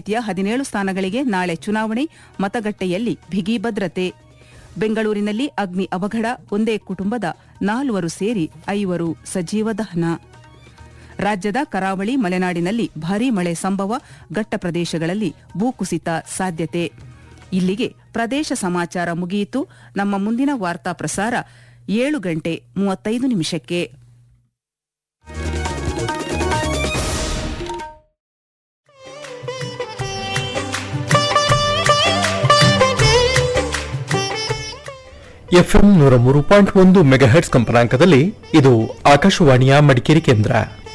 ಸಮಿತಿಯ ಹದಿನೇಳು ಸ್ಥಾನಗಳಿಗೆ ನಾಳೆ ಚುನಾವಣೆ ಮತಗಟ್ಟೆಯಲ್ಲಿ ಬಿಗಿ ಭದ್ರತೆ ಬೆಂಗಳೂರಿನಲ್ಲಿ ಅಗ್ನಿ ಅವಘಡ ಒಂದೇ ಕುಟುಂಬದ ನಾಲ್ವರು ಸೇರಿ ಐವರು ಸಜೀವ ದಹನ ರಾಜ್ಯದ ಕರಾವಳಿ ಮಲೆನಾಡಿನಲ್ಲಿ ಭಾರೀ ಮಳೆ ಸಂಭವ ಘಟ್ಟ ಪ್ರದೇಶಗಳಲ್ಲಿ ಭೂಕುಸಿತ ಸಾಧ್ಯತೆ ಇಲ್ಲಿಗೆ ಪ್ರದೇಶ ಸಮಾಚಾರ ಮುಗಿಯಿತು ನಮ್ಮ ಮುಂದಿನ ವಾರ್ತಾ ಪ್ರಸಾರ ಏಳು ಗಂಟೆ ಮೂವತ್ತೈದು ನಿಮಿಷಕ್ಕೆ ಎಫ್ಎಂ ನೂರ ಮೂರು ಪಾಯಿಂಟ್ ಒಂದು ಮೆಗಾಹೆಟ್ಸ್ ಕಂಪನಾಂಕದಲ್ಲಿ ಇದು ಆಕಾಶವಾಣಿಯ ಮಡಿಕೇರಿ ಕೇಂದ್ರ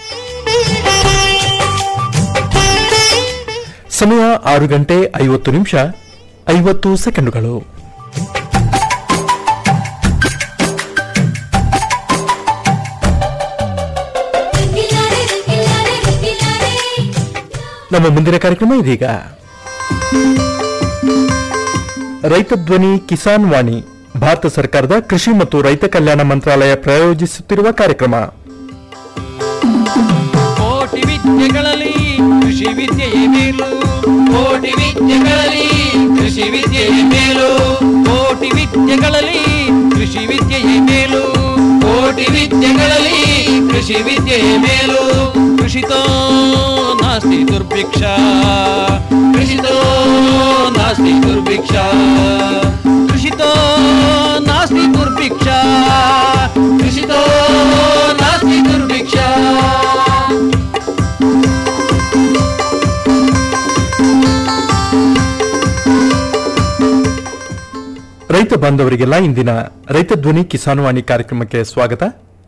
ಸಮಯ ಆರು ಗಂಟೆ ಐವತ್ತು ನಿಮಿಷ ಐವತ್ತು ಸೆಕೆಂಡುಗಳು ನಮ್ಮ ಮುಂದಿನ ಕಾರ್ಯಕ್ರಮ ಇದೀಗ ರೈತ ಧ್ವನಿ ಕಿಸಾನ್ ವಾಣಿ ಭಾರತ ಸರ್ಕಾರದ ಕೃಷಿ ಮತ್ತು ರೈತ ಕಲ್ಯಾಣ ಮಂತ್ರಾಲಯ ಪ್ರಾಯೋಜಿಸುತ್ತಿರುವ ಕಾರ್ಯಕ್ರಮ ಕೋಟಿ ವಿದ್ಯೆಗಳಲ್ಲಿ ಕೃಷಿ ವಿದ್ಯೆಯೇ ಮೇಲು ಕೋಟಿ ವಿದ್ಯೆಗಳಲ್ಲಿ ಕೃಷಿ ವಿದ್ಯೆಯೇ ಮೇಲು ಕೋಟಿ ವಿದ್ಯೆಗಳಲ್ಲಿ ಕೃಷಿ ವಿದ್ಯೆಯೇ ಮೇಲು ಕೋಟಿ ವಿದ್ಯೆಗಳಲ್ಲಿ ಕೃಷಿ ವಿದ್ಯೆಯೇ ಮೇಲು ಕೃಷಿತೋ ನಾಸ್ತಿ ದುರ್ಭಿಕ್ಷ ಕೃಷಿತೋ ನಾಸ್ತಿ ದುರ್ಭಿಕ್ಷ ಕೃಷಿತೋ ನಾಸ್ತಿ ದುರ್ಭಿಕ್ಷ ಕೃಷಿತೋ ನಾಸ್ತಿ ದುರ್ಭಿಕ್ಷ ರೈತ ಬಾಂಧವರಿಗೆಲ್ಲ ಇಂದಿನ ರೈತ ಧ್ವನಿ ಕಿಸಾನ್ ವಾಣಿ ಕಾರ್ಯಕ್ರಮಕ್ಕೆ ಸ್ವಾಗತ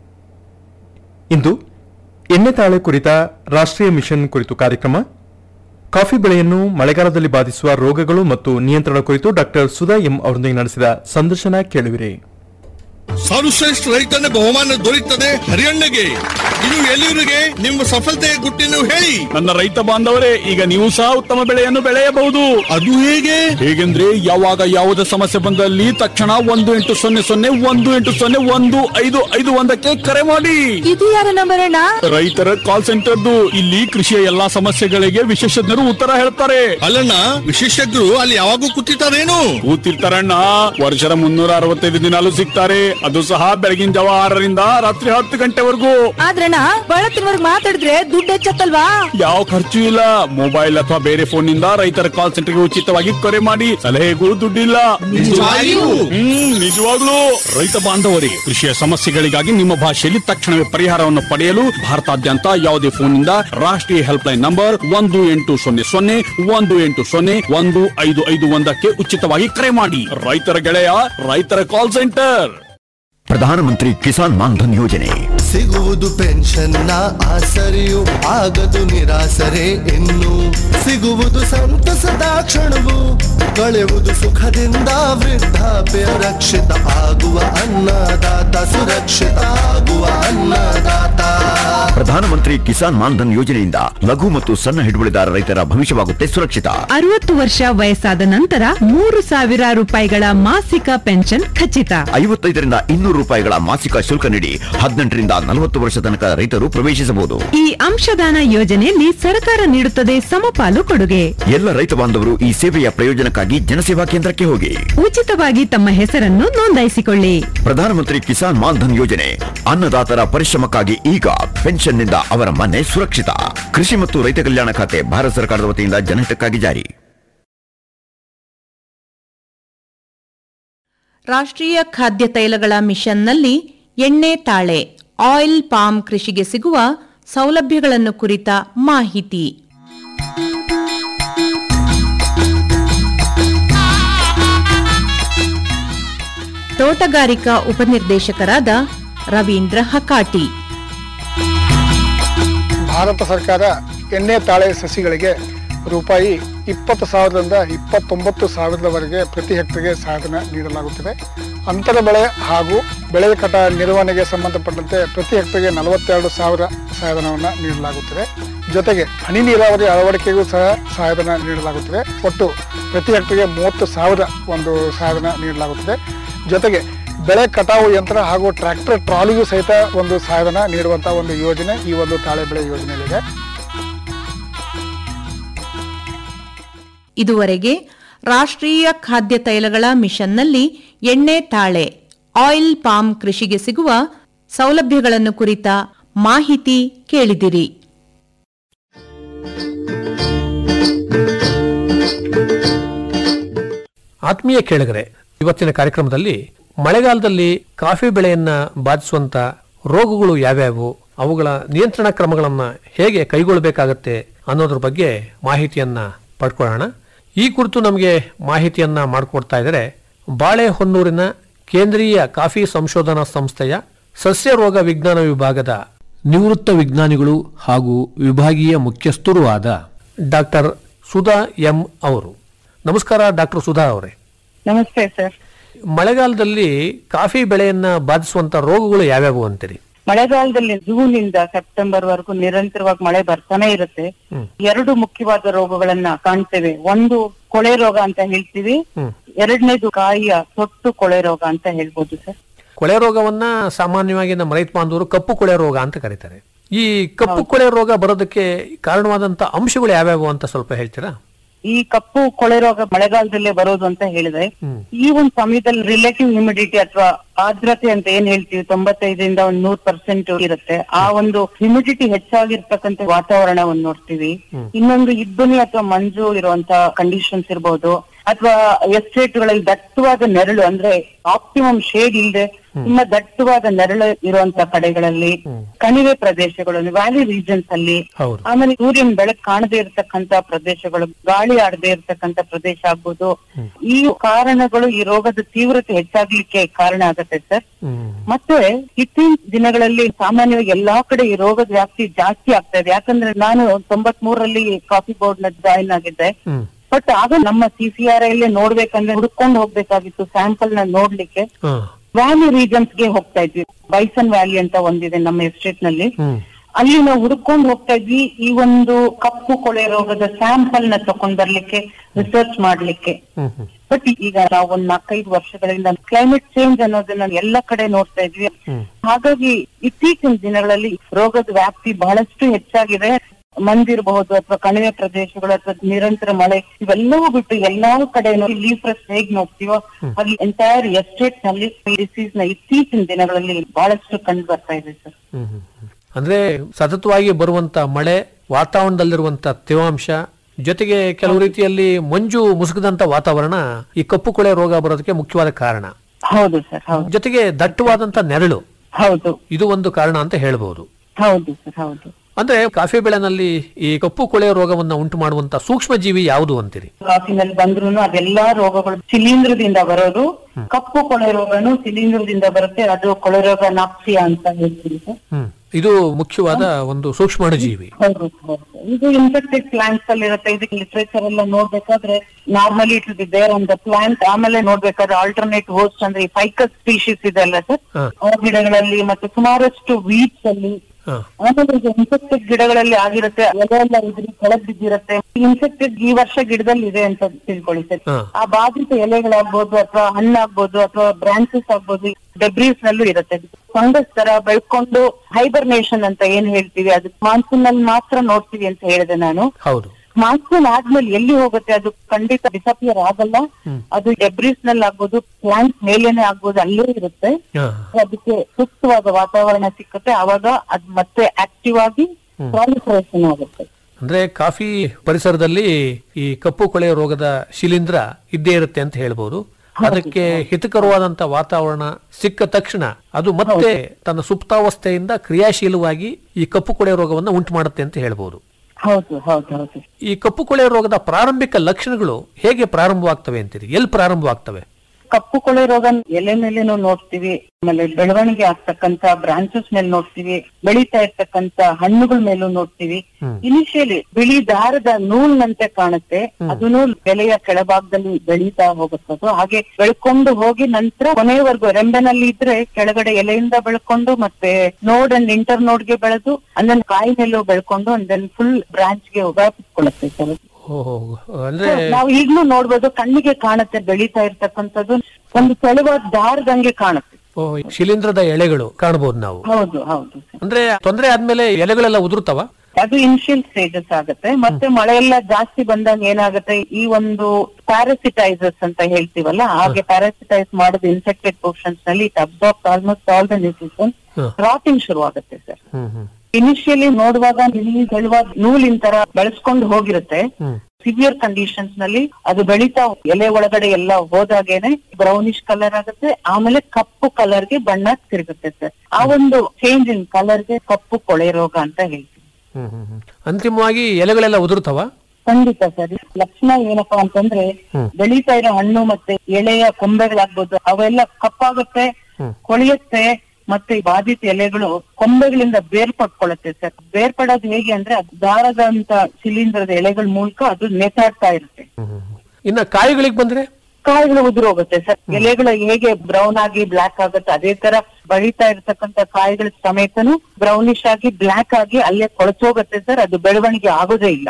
ಇಂದು ಎಣ್ಣೆ ತಾಳೆ ಕುರಿತ ರಾಷ್ಟ್ರೀಯ ಮಿಷನ್ ಕುರಿತು ಕಾರ್ಯಕ್ರಮ ಕಾಫಿ ಬೆಳೆಯನ್ನು ಮಳೆಗಾಲದಲ್ಲಿ ಬಾಧಿಸುವ ರೋಗಗಳು ಮತ್ತು ನಿಯಂತ್ರಣ ಕುರಿತು ಡಾಕ್ಟರ್ ಸುಧಾ ಎಂ ಅವರೊಂದಿಗೆ ನಡೆಸಿದ ಸಂದರ್ಶನ ಕೇಳುವಿರಿ ಸರ್ವಶ್ರೇಷ್ಠ ರೈತನ ಬಹುಮಾನ ದೊರೆಯುತ್ತದೆ ಹರಿಯಣ್ಣಗೆ ಇದು ಎಲ್ಲಿವರಿಗೆ ನಿಮ್ಮ ಸಫಲತೆಯ ಗುಟ್ಟಿನ ಹೇಳಿ ನನ್ನ ರೈತ ಬಾಂಧವರೇ ಈಗ ನೀವು ಸಹ ಉತ್ತಮ ಬೆಳೆಯನ್ನು ಬೆಳೆಯಬಹುದು ಅದು ಹೇಗೆ ಹೇಗೆಂದ್ರೆ ಯಾವಾಗ ಯಾವುದೇ ಸಮಸ್ಯೆ ಬಂದಲ್ಲಿ ತಕ್ಷಣ ಒಂದು ಎಂಟು ಸೊನ್ನೆ ಸೊನ್ನೆ ಒಂದು ಎಂಟು ಸೊನ್ನೆ ಒಂದು ಐದು ಐದು ಒಂದಕ್ಕೆ ಕರೆ ಮಾಡಿ ಇದು ಯಾರ ನಂಬರ್ ಅಣ್ಣ ರೈತರ ಕಾಲ್ ಸೆಂಟರ್ದು ಇಲ್ಲಿ ಕೃಷಿಯ ಎಲ್ಲಾ ಸಮಸ್ಯೆಗಳಿಗೆ ವಿಶೇಷಜ್ಞರು ಉತ್ತರ ಹೇಳ್ತಾರೆ ಅಲ್ಲಣ್ಣ ವಿಶೇಷಜ್ಞರು ಅಲ್ಲಿ ಯಾವಾಗೂ ಕೂತಿರ್ತಾರೇನು ಕೂತಿರ್ತಾರಣ್ಣ ವರ್ಷದ ಮುನ್ನೂರ ಅರವತ್ತೈದು ದಿನಾಲು ಸಿಗ್ತಾರೆ ಅದು ಸಹ ಬೆಳಗಿನ ಜಾವ ಆರರಿಂದ ರಾತ್ರಿ ಹತ್ತು ಗಂಟೆವರೆಗೂ ಆದ್ರಣ್ಣ ಬಳತ್ತಿನವರ್ಗ್ ಮಾತಾಡಿದ್ರೆ ದುಡ್ಡು ಹೆಚ್ಚತ್ತಲ್ವಾ ಯಾವ ಖರ್ಚು ಇಲ್ಲ ಮೊಬೈಲ್ ಅಥವಾ ಬೇರೆ ಫೋನ್ ನಿಂದ ರೈತರ ಕಾಲ್ ಸೆಂಟರ್ಗೆ ಉಚಿತವಾಗಿ ಕರೆ ಮಾಡಿ ಸಲಹೆಗಳು ದುಡ್ಡಿಲ್ಲ ನಿಜವಾಗಿಯೂ? ಹ್ಮ್ ನಿಜವಾಗ್ಲೂ ರೈತ ಬಾಂಧವರಿಗೆ ಕೃಷಿಯ ಸಮಸ್ಯೆಗಳಿಗಾಗಿ ನಿಮ್ಮ ಭಾಷೆಯಲ್ಲಿ ತಕ್ಷಣವೇ ಪರಿಹಾರವನ್ನು ಪಡೆಯಲು ಭಾರತಾದ್ಯಂತ ಯಾವುದೇ ಫೋನ್ನಿಂದ ರಾಷ್ಟ್ರೀಯ ಹೆಲ್ಪ್ ಲೈನ್ ನಂಬರ್ ಒಂದು ಎಂಟು ಸೊನ್ನೆ ಸೊನ್ನೆ ಒಂದು ಎಂಟು ಸೊನ್ನೆ ಒಂದು ಐದು ಐದು ಒಂದಕ್ಕೆ ಉಚಿತವಾಗಿ ಕರೆ ಮಾಡಿ ರೈತರ ಗೆಳೆಯ ರೈತರ ಕಾಲ್ ಸೆಂಟರ್ ಪ್ರಧಾನಮಂತ್ರಿ ಕಿಸಾನ್ ಮಾನ್ಧನ್ ಯೋಜನೆ ಸಿಗುವುದು ಪೆನ್ಷನ್ನ ಆಸರೆಯು ಆಗದು ನಿರಾಸರೆ ಇನ್ನು ಸಿಗುವುದು ಸಂತಸದ ಕ್ಷಣವು ಕಳೆಯುವುದು ಸುಖದಿಂದ ವೃದ್ಧಾಪ್ಯ ರಕ್ಷಿತ ಆಗುವ ಅನ್ನದಾತ ಸುರಕ್ಷಿತ ಆಗುವ ಅನ್ನದಾತ ಪ್ರಧಾನಮಂತ್ರಿ ಕಿಸಾನ್ ಮಾನ್ಧನ್ ಯೋಜನೆಯಿಂದ ಲಘು ಮತ್ತು ಸಣ್ಣ ಹಿಡುವಳಿದಾರ ರೈತರ ಭವಿಷ್ಯವಾಗುತ್ತೆ ಸುರಕ್ಷಿತ ಅರವತ್ತು ವರ್ಷ ವಯಸ್ಸಾದ ನಂತರ ಮೂರು ಸಾವಿರ ರೂಪಾಯಿಗಳ ಮಾಸಿಕ ಪೆನ್ಷನ್ ಖಚಿತ ಐವತ್ತೈದರಿಂದ ಇನ್ನೂರು ರೂಪಾಯಿಗಳ ಮಾಸಿಕ ಶುಲ್ಕ ನೀಡಿ ಹದಿನೆಂಟರಿಂದ ನಲವತ್ತು ವರ್ಷ ತನಕ ರೈತರು ಪ್ರವೇಶಿಸಬಹುದು ಈ ಅಂಶದಾನ ಯೋಜನೆಯಲ್ಲಿ ಸರ್ಕಾರ ನೀಡುತ್ತದೆ ಸಮಪಾಲು ಕೊಡುಗೆ ಎಲ್ಲ ರೈತ ಬಾಂಧವರು ಈ ಸೇವೆಯ ಪ್ರಯೋಜನಕ್ಕಾಗಿ ಜನಸೇವಾ ಕೇಂದ್ರಕ್ಕೆ ಹೋಗಿ ಉಚಿತವಾಗಿ ತಮ್ಮ ಹೆಸರನ್ನು ನೋಂದಾಯಿಸಿಕೊಳ್ಳಿ ಪ್ರಧಾನಮಂತ್ರಿ ಕಿಸಾನ್ ಮಾನ್ಧನ್ ಯೋಜನೆ ಅನ್ನದಾತರ ಪರಿಶ್ರಮಕ್ಕಾಗಿ ಈಗ ಪೆನ್ಷನ್ನಿಂದ ಅವರ ಮನೆ ಸುರಕ್ಷಿತ ಕೃಷಿ ಮತ್ತು ರೈತ ಕಲ್ಯಾಣ ಖಾತೆ ಭಾರತ ಸರ್ಕಾರದ ವತಿಯಿಂದ ಜನಹಿತಕ್ಕಾಗಿ ಜಾರಿ ರಾಷ್ಟ್ರೀಯ ಖಾದ್ಯ ತೈಲಗಳ ಮಿಷನ್ನಲ್ಲಿ ಎಣ್ಣೆ ತಾಳೆ ಆಯಿಲ್ ಪಾಮ್ ಕೃಷಿಗೆ ಸಿಗುವ ಸೌಲಭ್ಯಗಳನ್ನು ಕುರಿತ ಮಾಹಿತಿ ತೋಟಗಾರಿಕಾ ಉಪನಿರ್ದೇಶಕರಾದ ರವೀಂದ್ರ ಹಕಾಟಿ ಭಾರತ ಸರ್ಕಾರ ಎಣ್ಣೆ ತಾಳೆ ಸಸಿಗಳಿಗೆ ರೂಪಾಯಿ ಇಪ್ಪತ್ತು ಸಾವಿರದಿಂದ ಇಪ್ಪತ್ತೊಂಬತ್ತು ಸಾವಿರದವರೆಗೆ ಪ್ರತಿ ಹೆಕ್ಟರ್ಗೆ ಸಹಾಯಧನ ನೀಡಲಾಗುತ್ತದೆ ಅಂತರ ಬೆಳೆ ಹಾಗೂ ಬೆಳೆ ಕಟ ನಿರ್ವಹಣೆಗೆ ಸಂಬಂಧಪಟ್ಟಂತೆ ಪ್ರತಿ ಹೆಕ್ಟರ್ಗೆ ನಲವತ್ತೆರಡು ಸಾವಿರ ಸಹಾಯಧನವನ್ನು ನೀಡಲಾಗುತ್ತದೆ ಜೊತೆಗೆ ಹನಿ ನೀರಾವರಿ ಅಳವಡಿಕೆಗೂ ಸಹ ಸಹಾಯಧನ ನೀಡಲಾಗುತ್ತದೆ ಒಟ್ಟು ಪ್ರತಿ ಹೆಕ್ಟರ್ಗೆ ಮೂವತ್ತು ಸಾವಿರ ಒಂದು ಸಹಾಯಧನ ನೀಡಲಾಗುತ್ತದೆ ಜೊತೆಗೆ ಬೆಳೆ ಕಟಾವು ಯಂತ್ರ ಹಾಗೂ ಟ್ರ್ಯಾಕ್ಟರ್ ಟ್ರಾಲಿಗೂ ಸಹಿತ ಒಂದು ಸಹಾಯಧನ ನೀಡುವಂತಹ ಒಂದು ಯೋಜನೆ ಈ ಒಂದು ತಾಳೆ ಬೆಳೆ ಯೋಜನೆಯಲ್ಲಿದೆ ಇದುವರೆಗೆ ರಾಷ್ಟ್ರೀಯ ಖಾದ್ಯ ತೈಲಗಳ ಮಿಷನ್ನಲ್ಲಿ ಎಣ್ಣೆ ತಾಳೆ ಆಯಿಲ್ ಪಾಮ್ ಕೃಷಿಗೆ ಸಿಗುವ ಸೌಲಭ್ಯಗಳನ್ನು ಕುರಿತ ಮಾಹಿತಿ ಕೇಳಿದಿರಿ ಆತ್ಮೀಯ ಕೇಳಿಗರೆ ಇವತ್ತಿನ ಕಾರ್ಯಕ್ರಮದಲ್ಲಿ ಮಳೆಗಾಲದಲ್ಲಿ ಕಾಫಿ ಬೆಳೆಯನ್ನ ಬಾಧಿಸುವಂತ ರೋಗಗಳು ಯಾವ್ಯಾವು ಅವುಗಳ ನಿಯಂತ್ರಣ ಕ್ರಮಗಳನ್ನ ಹೇಗೆ ಕೈಗೊಳ್ಳಬೇಕಾಗತ್ತೆ ಅನ್ನೋದ್ರ ಬಗ್ಗೆ ಮಾಹಿತಿಯನ್ನ ಪಡ್ಕೊಳ್ಳೋಣ ಈ ಕುರಿತು ನಮಗೆ ಮಾಹಿತಿಯನ್ನ ಮಾಡಿಕೊಡ್ತಾ ಇದ್ದಾರೆ ಬಾಳೆಹೊನ್ನೂರಿನ ಕೇಂದ್ರೀಯ ಕಾಫಿ ಸಂಶೋಧನಾ ಸಂಸ್ಥೆಯ ಸಸ್ಯ ರೋಗ ವಿಜ್ಞಾನ ವಿಭಾಗದ ನಿವೃತ್ತ ವಿಜ್ಞಾನಿಗಳು ಹಾಗೂ ವಿಭಾಗೀಯ ಮುಖ್ಯಸ್ಥರೂ ಆದ ಡಾಕ್ಟರ್ ಸುಧಾ ಎಂ ಅವರು ನಮಸ್ಕಾರ ಡಾಕ್ಟರ್ ಸುಧಾ ಅವರೇ ನಮಸ್ತೆ ಸರ್ ಮಳೆಗಾಲದಲ್ಲಿ ಕಾಫಿ ಬೆಳೆಯನ್ನ ಬಾಧಿಸುವಂತ ರೋಗಗಳು ಯಾವ್ಯಾವು ಅಂತೀರಿ ಮಳೆಗಾಲದಲ್ಲಿ ಜೂನ್ ಇಂದ ಸೆಪ್ಟೆಂಬರ್ ವರೆಗೂ ನಿರಂತರವಾಗಿ ಮಳೆ ಬರ್ತಾನೆ ಇರುತ್ತೆ ಎರಡು ಮುಖ್ಯವಾದ ರೋಗಗಳನ್ನ ಕಾಣ್ತೇವೆ ಒಂದು ಕೊಳೆ ರೋಗ ಅಂತ ಹೇಳ್ತೀವಿ ಎರಡನೇದು ಕಾಯಿಯ ತೊಟ್ಟು ಕೊಳೆ ರೋಗ ಅಂತ ಹೇಳ್ಬೋದು ಸರ್ ಕೊಳೆ ರೋಗವನ್ನ ಸಾಮಾನ್ಯವಾಗಿ ನಮ್ಮ ರೈತ ಬಾಂಧವರು ಕಪ್ಪು ಕೊಳೆ ರೋಗ ಅಂತ ಕರೀತಾರೆ ಈ ಕಪ್ಪು ಕೊಳೆ ರೋಗ ಬರೋದಕ್ಕೆ ಕಾರಣವಾದಂತ ಅಂಶಗಳು ಯಾವ್ಯಾವು ಅಂತ ಸ್ವಲ್ಪ ಹೇಳ್ತೀರಾ ಈ ಕಪ್ಪು ಕೊಳೆ ರೋಗ ಮಳೆಗಾಲದಲ್ಲೇ ಬರೋದು ಅಂತ ಹೇಳಿದ್ರೆ ಈ ಒಂದು ಸಮಯದಲ್ಲಿ ರಿಲೇಟಿವ್ ಹ್ಯುಮಿಡಿಟಿ ಅಥವಾ ಆರ್ದ್ರತೆ ಅಂತ ಏನ್ ಹೇಳ್ತೀವಿ ತೊಂಬತ್ತೈದರಿಂದ ಒಂದ್ ನೂರ್ ಪರ್ಸೆಂಟ್ ಇರುತ್ತೆ ಆ ಒಂದು ಹ್ಯುಮಿಡಿಟಿ ಹೆಚ್ಚಾಗಿರ್ತಕ್ಕಂಥ ವಾತಾವರಣವನ್ನು ನೋಡ್ತೀವಿ ಇನ್ನೊಂದು ಇಬ್ಬನಿ ಅಥವಾ ಮಂಜು ಇರುವಂತ ಕಂಡೀಷನ್ಸ್ ಇರಬಹುದು ಅಥವಾ ಎಸ್ಟೇಟ್ಗಳಲ್ಲಿ ದಟ್ಟವಾದ ನೆರಳು ಅಂದ್ರೆ ಆಪ್ಟಿಮಮ್ ಶೇಡ್ ಇಲ್ಲದೆ ತುಂಬಾ ದಟ್ಟವಾದ ನೆರಳು ಇರುವಂತ ಕಡೆಗಳಲ್ಲಿ ಕಣಿವೆ ಪ್ರದೇಶಗಳು ವ್ಯಾಲಿ ರೀಜನ್ಸ್ ಅಲ್ಲಿ ಹೌದು ಆಮೇಲೆ ಸೂರ್ಯನ ಬೆಳಕು ಕಾಣದೇ ಇರತಕ್ಕಂತ ಪ್ರದೇಶಗಳು ಗಾಳಿ ಆಡದೆ ಇರತಕ್ಕಂತ ಪ್ರದೇಶ ಆಗ್ಬೋದು ಈ ಕಾರಣಗಳು ಈ ರೋಗದ ತೀವ್ರತೆ ಹೆಚ್ಚಾಗ್ಲಿಕ್ಕೆ ಕಾರಣ ಆಗತ್ತೆ ಸರ್ ಮತ್ತೆ ಇತ್ತೀಚಿನ ದಿನಗಳಲ್ಲಿ ಸಾಮಾನ್ಯವಾಗಿ ಎಲ್ಲಾ ಕಡೆ ಈ ರೋಗದ ವ್ಯಾಪ್ತಿ ಜಾಸ್ತಿ ಆಗ್ತಾ ಇದೆ ಯಾಕಂದ್ರೆ ನಾನು ತೊಂಬತ್ ಮೂರರಲ್ಲಿ ಕಾಫಿ ಬೋರ್ಡ್ ನ ಜಾಯಿನ್ ಆಗಿದ್ದೆ ಬಟ್ ಆಗ ನಮ್ಮ ಸಿ ಸಿ ಆರ್ ಐ ನೋಡ್ಬೇಕಂದ್ರೆ ಹುಡ್ಕೊಂಡು ಹೋಗ್ಬೇಕಾಗಿತ್ತು ಸ್ಯಾಂಪಲ್ ನ ನೋಡ್ಲಿಕ್ಕೆ ವ್ಯಾಲಿ ರೀಜನ್ಸ್ ಗೆ ಹೋಗ್ತಾ ಇದ್ವಿ ಬೈಸನ್ ವ್ಯಾಲಿ ಅಂತ ಒಂದಿದೆ ನಮ್ಮ ಎಸ್ಟೇಟ್ ನಲ್ಲಿ ಅಲ್ಲಿ ನಾವು ಹುಡುಕೊಂಡು ಹೋಗ್ತಾ ಇದ್ವಿ ಈ ಒಂದು ಕಪ್ಪು ಕೊಳೆ ರೋಗದ ಸ್ಯಾಂಪಲ್ ನ ತಕೊಂಡ್ ಬರ್ಲಿಕ್ಕೆ ರಿಸರ್ಚ್ ಮಾಡ್ಲಿಕ್ಕೆ ಬಟ್ ಈಗ ನಾವು ಒಂದ್ ನಾಲ್ಕೈದು ವರ್ಷಗಳಿಂದ ಕ್ಲೈಮೇಟ್ ಚೇಂಜ್ ಅನ್ನೋದನ್ನ ಎಲ್ಲ ಕಡೆ ನೋಡ್ತಾ ಇದ್ವಿ ಹಾಗಾಗಿ ಇತ್ತೀಚಿನ ದಿನಗಳಲ್ಲಿ ರೋಗದ ವ್ಯಾಪ್ತಿ ಬಹಳಷ್ಟು ಹೆಚ್ಚಾಗಿದೆ ಮಂದಿರಬಹುದು ಅಥವಾ ಕಣಿವೆ ಪ್ರದೇಶಗಳು ಅಥವಾ ನಿರಂತರ ಮಳೆ ಇವೆಲ್ಲವೂ ಬಿಟ್ಟು ಎಲ್ಲಾ ಕಡೆ ಲೀಫ್ರೆಸ್ ಹೇಗ್ ನೋಡ್ತೀವೋ ಅಲ್ಲಿ ಎಂಟೈರ್ ಎಸ್ಟೇಟ್ ನಲ್ಲಿ ಡಿಸೀಸ್ ನ ಇತ್ತೀಚಿನ ದಿನಗಳಲ್ಲಿ ಬಹಳಷ್ಟು ಕಂಡು ಬರ್ತಾ ಇದೆ ಸರ್ ಅಂದ್ರೆ ಸತತವಾಗಿ ಬರುವಂತ ಮಳೆ ವಾತಾವರಣದಲ್ಲಿರುವಂತ ತೇವಾಂಶ ಜೊತೆಗೆ ಕೆಲವು ರೀತಿಯಲ್ಲಿ ಮಂಜು ಮುಸುಕದಂತ ವಾತಾವರಣ ಈ ಕಪ್ಪು ಕೊಳೆ ರೋಗ ಬರೋದಕ್ಕೆ ಮುಖ್ಯವಾದ ಕಾರಣ ಹೌದು ಸರ್ ಹೌದು ಜೊತೆಗೆ ದಟ್ಟವಾದಂತ ನೆರಳು ಹೌದು ಇದು ಒಂದು ಕಾರಣ ಅಂತ ಹೇಳ್ಬಹುದು ಹೌದು ಸರ್ ಹೌದು ಅಂದ್ರೆ ಕಾಫಿ ಬೆಳೆನಲ್ಲಿ ಈ ಕಪ್ಪು ಕೊಳೆ ರೋಗವನ್ನ ಉಂಟು ಮಾಡುವಂತ ಸೂಕ್ಷ್ಮ ಜೀವಿ ಯಾವುದು ಅಂತೀರಿ ಕಾಫಿನಲ್ಲಿ ಬಂದ್ರು ಅದೆಲ್ಲಾ ರೋಗಗಳು ಶಿಲೀಂಧ್ರದಿಂದ ಬರೋದು ಕಪ್ಪು ಕೊಳೆ ರೋಗನು ಶಿಲೀಂಧ್ರದಿಂದ ಬರುತ್ತೆ ಅದು ಕೊಳೆ ರೋಗ ನಾಪ್ಸಿಯಾ ಅಂತ ಹೇಳ್ತೀವಿ ಸರ್ ಹ್ಮ್ ಇದು ಮುಖ್ಯವಾದ ಒಂದು ಸೂಕ್ಷ್ಮಾಣು ಜೀವಿ ಹೌದು ಹೌದು. ಇದು ಇನ್ಫೆಕ್ಟೆಡ್ ಪ್ಲಾಂಟ್ಸ್ ಅಲ್ಲಿ ಇರುತ್ತೆ ಇದಕ್ಕೆ ಲಿಟ್ರೇಚರ್ ಎಲ್ಲ ನೋಡ್ಬೇಕಾದ್ರೆ ನಾರ್ಮಲಿ ಇಟ್ ಇದೆ ದೇರ್ ಆನ್ ದ ಪ್ಲಾಂಟ್ ಆಮೇಲೆ ನೋಡ್ಬೇಕಾದ್ರೆ ಆಲ್ಟರ್ನೇಟ್ ಹೋಸ್ಟ್ ಅಂದ್ರೆ ಈ ಫೈಕಸ್ ಸ್ಪೀಶೀಸ್ ಇದೆ ಅಲ್ಲ ಸರ್ ಹಾ. ಆ ಗಿಡಗಳಲ್ಲಿ ಮತ್ತೆ ಸುಮಾರಷ್ಟು ವೀಡ್ಸ್ ಅಲ್ಲಿ ಹಾ. ಆಮೇಲೆ ಇದು ಇನ್ಫೆಕ್ಟೆಡ್ ಗಿಡಗಳಲ್ಲಿ ಆಗಿರುತ್ತೆ ಎಲೆ ಎಲ್ಲ ಉದುರಿ ಕೆಳಗ್ ಬಿದ್ದಿರುತ್ತೆ ಇನ್ಫೆಕ್ಟೆಡ್ ಈ ವರ್ಷ ಗಿಡದಲ್ಲಿ ಇದೆ ಅಂತ ತಿಳ್ಕೊಳ್ಳಿ ಸರ್ ಹಾ. ಆ ಬಾಧಿತ ಎಲೆಗಳಾಗ್ಬೋದು ಅಥವಾ ಹಣ್ಣಾಗ್ಬೋದು ಅಥವಾ ಬ್ರಾಂಚಸ್ ಆಗ್ಬೋದು ಡೆಬ್ರೀಸ್ ನಲ್ಲೂ ಇರುತ್ತೆ ಫಂಗಸ್ ತರ ಬೆಳ್ಕೊಂಡು ಹೈಬರ್ನೇಷನ್ ಅಂತ ಏನ್ ಹೇಳ್ತೀವಿ ಅದು ಮಾನ್ಸೂನ್ ನಲ್ಲಿ ಮಾತ್ರ ನೋಡ್ತೀವಿ ಅಂತ ಹೇಳಿದೆ ನಾನು ಹೌದು ಮಾನ್ಸೂನ್ ಆದ್ಮೇಲೆ ಎಲ್ಲಿ ಹೋಗುತ್ತೆ ಅದು ಖಂಡಿತ ಡಿಸಪಿಯರ್ ಆಗಲ್ಲ ಅದು ಡೆಬ್ರೀಸ್ ನಲ್ಲಿ ಆಗ್ಬೋದು ಪ್ಲಾಂಟ್ ಮೇಲೇನೆ ಆಗ್ಬೋದು ಅಲ್ಲೇ ಇರುತ್ತೆ ಹಾ. ಅದಕ್ಕೆ ಸೂಕ್ತವಾದ ವಾತಾವರಣ ಸಿಕ್ಕುತ್ತೆ ಅವಾಗ ಅದ್ ಮತ್ತೆ ಆಕ್ಟಿವ್ ಆಗಿ ಪ್ರಾಲಿಫರೇಷನ್ ಆಗುತ್ತೆ ಅಂದ್ರೆ ಕಾಫಿ ಪರಿಸರದಲ್ಲಿ ಈ ಕಪ್ಪು ಕೊಳೆ ರೋಗದ ಶಿಲೀಂಧ್ರ ಇದ್ದೇ ಇರುತ್ತೆ ಅಂತ ಹೇಳ್ಬೋದು ಅದಕ್ಕೆ ಹಿತಕರವಾದಂತ ವಾತಾವರಣ ಸಿಕ್ಕ ತಕ್ಷಣ ಅದು ಮತ್ತೆ ತನ್ನ ಸುಪ್ತಾವಸ್ಥೆಯಿಂದ ಕ್ರಿಯಾಶೀಲವಾಗಿ ಈ ಕಪ್ಪು ಕೊಳೆ ರೋಗವನ್ನ ಉಂಟು ಮಾಡುತ್ತೆ ಅಂತ ಹೇಳ್ಬೋದು ಹೌದು ಹೌದು ಹೌದು ಈ ಕಪ್ಪು ಕೊಳೆ ರೋಗದ ಪ್ರಾರಂಭಿಕ ಲಕ್ಷಣಗಳು ಹೇಗೆ ಪ್ರಾರಂಭವಾಗ್ತವೆ ಅಂತೀರಿ ಎಲ್ಲಿ ಪ್ರಾರಂಭವಾಗ್ತವೆ ಕಪ್ಪು ಕೊಳೆ ರೋಗ ಎಲೆ ಮೇಲೇನು ನೋಡ್ತೀವಿ ಆಮೇಲೆ ಬೆಳವಣಿಗೆ ಆಗ್ತಕ್ಕಂತ ಬ್ರಾಂಚಸ್ ಮೇಲೆ ನೋಡ್ತೀವಿ ಬೆಳೀತಾ ಇರ್ತಕ್ಕಂತ ಹಣ್ಣುಗಳ ಮೇಲೂ ನೋಡ್ತೀವಿ ಇನಿಷಿಯಲಿ ಬಿಳಿ ದಾರದ ನೂಲ್ನಂತೆ ಕಾಣುತ್ತೆ ಅದನ್ನು ಬೆಲೆಯ ಕೆಳಭಾಗದಲ್ಲಿ ಬೆಳೀತಾ ಹೋಗುತ್ತದು ಹಾಗೆ ಬೆಳ್ಕೊಂಡು ಹೋಗಿ ನಂತರ ಕೊನೆಯವರೆಗೂ ರೆಂಬೆನಲ್ಲಿ ಇದ್ರೆ ಕೆಳಗಡೆ ಎಲೆಯಿಂದ ಬೆಳ್ಕೊಂಡು ಮತ್ತೆ ನೋಡ್ ಅಂಡ್ ಇಂಟರ್ ನೋಡ್ಗೆ ಬೆಳೆದು ಅಂದನ್ ಕಾಯಿ ಮೇಲೂ ಬೆಳ್ಕೊಂಡು ಅಂದನ್ ಫುಲ್ ಬ್ರಾಂಚ್ಗೆ ವ್ಯಾಪಿಸ್ಕೊಳ್ಳುತ್ತೆ ಸರ್ ಓಹೋ ಅಂದ್ರೆ ನಾವು ಈಗ್ಲೂ ನೋಡ್ಬೋದು ಕಣ್ಣಿಗೆ ಕಾಣುತ್ತೆ ಬೆಳೀತಾ ಇರ್ತಕ್ಕಂಥದ್ದು ಒಂದು ತೆಳುವಾದ ದಾರದಂಗೆ ಕಾಣುತ್ತೆ ಓ, ಶಿಲೀಂಧ್ರದ ಎಳೆಗಳು ಕಾಣಬಹುದು ನಾವು ಹೌದು ಹೌದು ಅಂದ್ರೆ ತೊಂದರೆ ಆದ್ಮೇಲೆ ಎಲೆಗಳೆಲ್ಲ ಉದುರುತ್ತವ ಅದು ಇನಿಷಿಯಲ್ ಸ್ಟೇಜಸ್ ಆಗುತ್ತೆ ಮತ್ತೆ ಮಳೆ ಎಲ್ಲ ಜಾಸ್ತಿ ಬಂದಾಗ ಏನಾಗುತ್ತೆ ಈ ಒಂದು ಪ್ಯಾರಾಸಿಟೈಸರ್ಸ್ ಅಂತ ಹೇಳ್ತೀವಲ್ಲ ಹಾಗೆ ಪ್ಯಾರಾಸಿಟೈಸ್ ಮಾಡೋದು ಇನ್ಫೆಕ್ಟೆಡ್ ಪೋರ್ಷನ್ಸ್ ನಲ್ಲಿ it absorb almost all the nutrition rotting ಶುರು ಆಗುತ್ತೆ ಸರ್ ಇನಿಷಿಯಲಿ ನೋಡುವಾಗ ನೀವು ಹೇಳುವಾಗ ನೂಲಿನ ತರ ಬೆಳೆಸ್ಕೊಂಡು ಹೋಗಿರುತ್ತೆ ಸಿವಿಯರ್ ಕಂಡೀಷನ್ಸ್ ನಲ್ಲಿ ಅದು ಬೆಳೀತಾ ಎಲೆ ಒಳಗಡೆ ಎಲ್ಲ ಹೋದಾಗೇನೆ ಬ್ರೌನಿಶ್ ಕಲರ್ ಆಗುತ್ತೆ ಆಮೇಲೆ ಕಪ್ಪು ಕಲರ್ ಗೆ ಬಣ್ಣ ತಿರುಗುತ್ತೆ ಸರ್ ಆ ಒಂದು ಚೇಂಜ್ ಇನ್ ಕಲರ್ ಗೆ ಕಪ್ಪು ಕೊಳೆ ರೋಗ ಅಂತ ಹೇಳ್ತೀವಿ ಅಂತಿಮವಾಗಿ ಎಲೆಗಳೆಲ್ಲ ಉದುರುತ್ತವ ಖಂಡಿತ ಸರ್ ಲಕ್ಷಣ ಏನಪ್ಪಾ ಅಂತಂದ್ರೆ ಬೆಳೀತಾ ಇರೋ ಹಣ್ಣು ಮತ್ತೆ ಎಳೆಯ ಕೊಂಬೆಗಳಾಗ್ಬೋದು ಅವೆಲ್ಲ ಕಪ್ಪಾಗುತ್ತೆ ಕೊಳೆಯುತ್ತೆ ಮತ್ತೆ ಬಾಧಿತ ಎಲೆಗಳು ಕೊಂಬೆಗಳಿಂದ ಬೇರ್ಪಟ್ಕೊಳ್ಳುತ್ತೆ ಸರ್ ಬೇರ್ಪಡೋದು ಹೇಗೆ ಅಂದ್ರೆ ಅದು ದಾರದಂತ ಶಿಲೀಂಧ್ರದ ಎಲೆಗಳ ಮೂಲಕ ಅದು ನೇತಾಡ್ತಾ ಇರುತ್ತೆ ಇನ್ನ ಕಾಯಿಗಳಿಗೆ ಬಂದ್ರೆ ಕಾಯಿಗಳು ಉದುರೋಗುತ್ತೆ ಸರ್ ಎಲೆಗಳು ಹೇಗೆ ಬ್ರೌನ್ ಆಗಿ ಬ್ಲಾಕ್ ಆಗುತ್ತೆ ಅದೇ ತರ ಬಳಿತಾ ಇರತಕ್ಕಂತ ಕಾಯಿಗಳ ಸಮೇತನು ಬ್ರೌನಿಶ್ ಆಗಿ ಬ್ಲಾಕ್ ಆಗಿ ಅಲ್ಲೇ ಕೊಳಚೋಗುತ್ತೆ ಸರ್ ಅದು ಬೆಳವಣಿಗೆ ಆಗೋದೇ ಇಲ್ಲ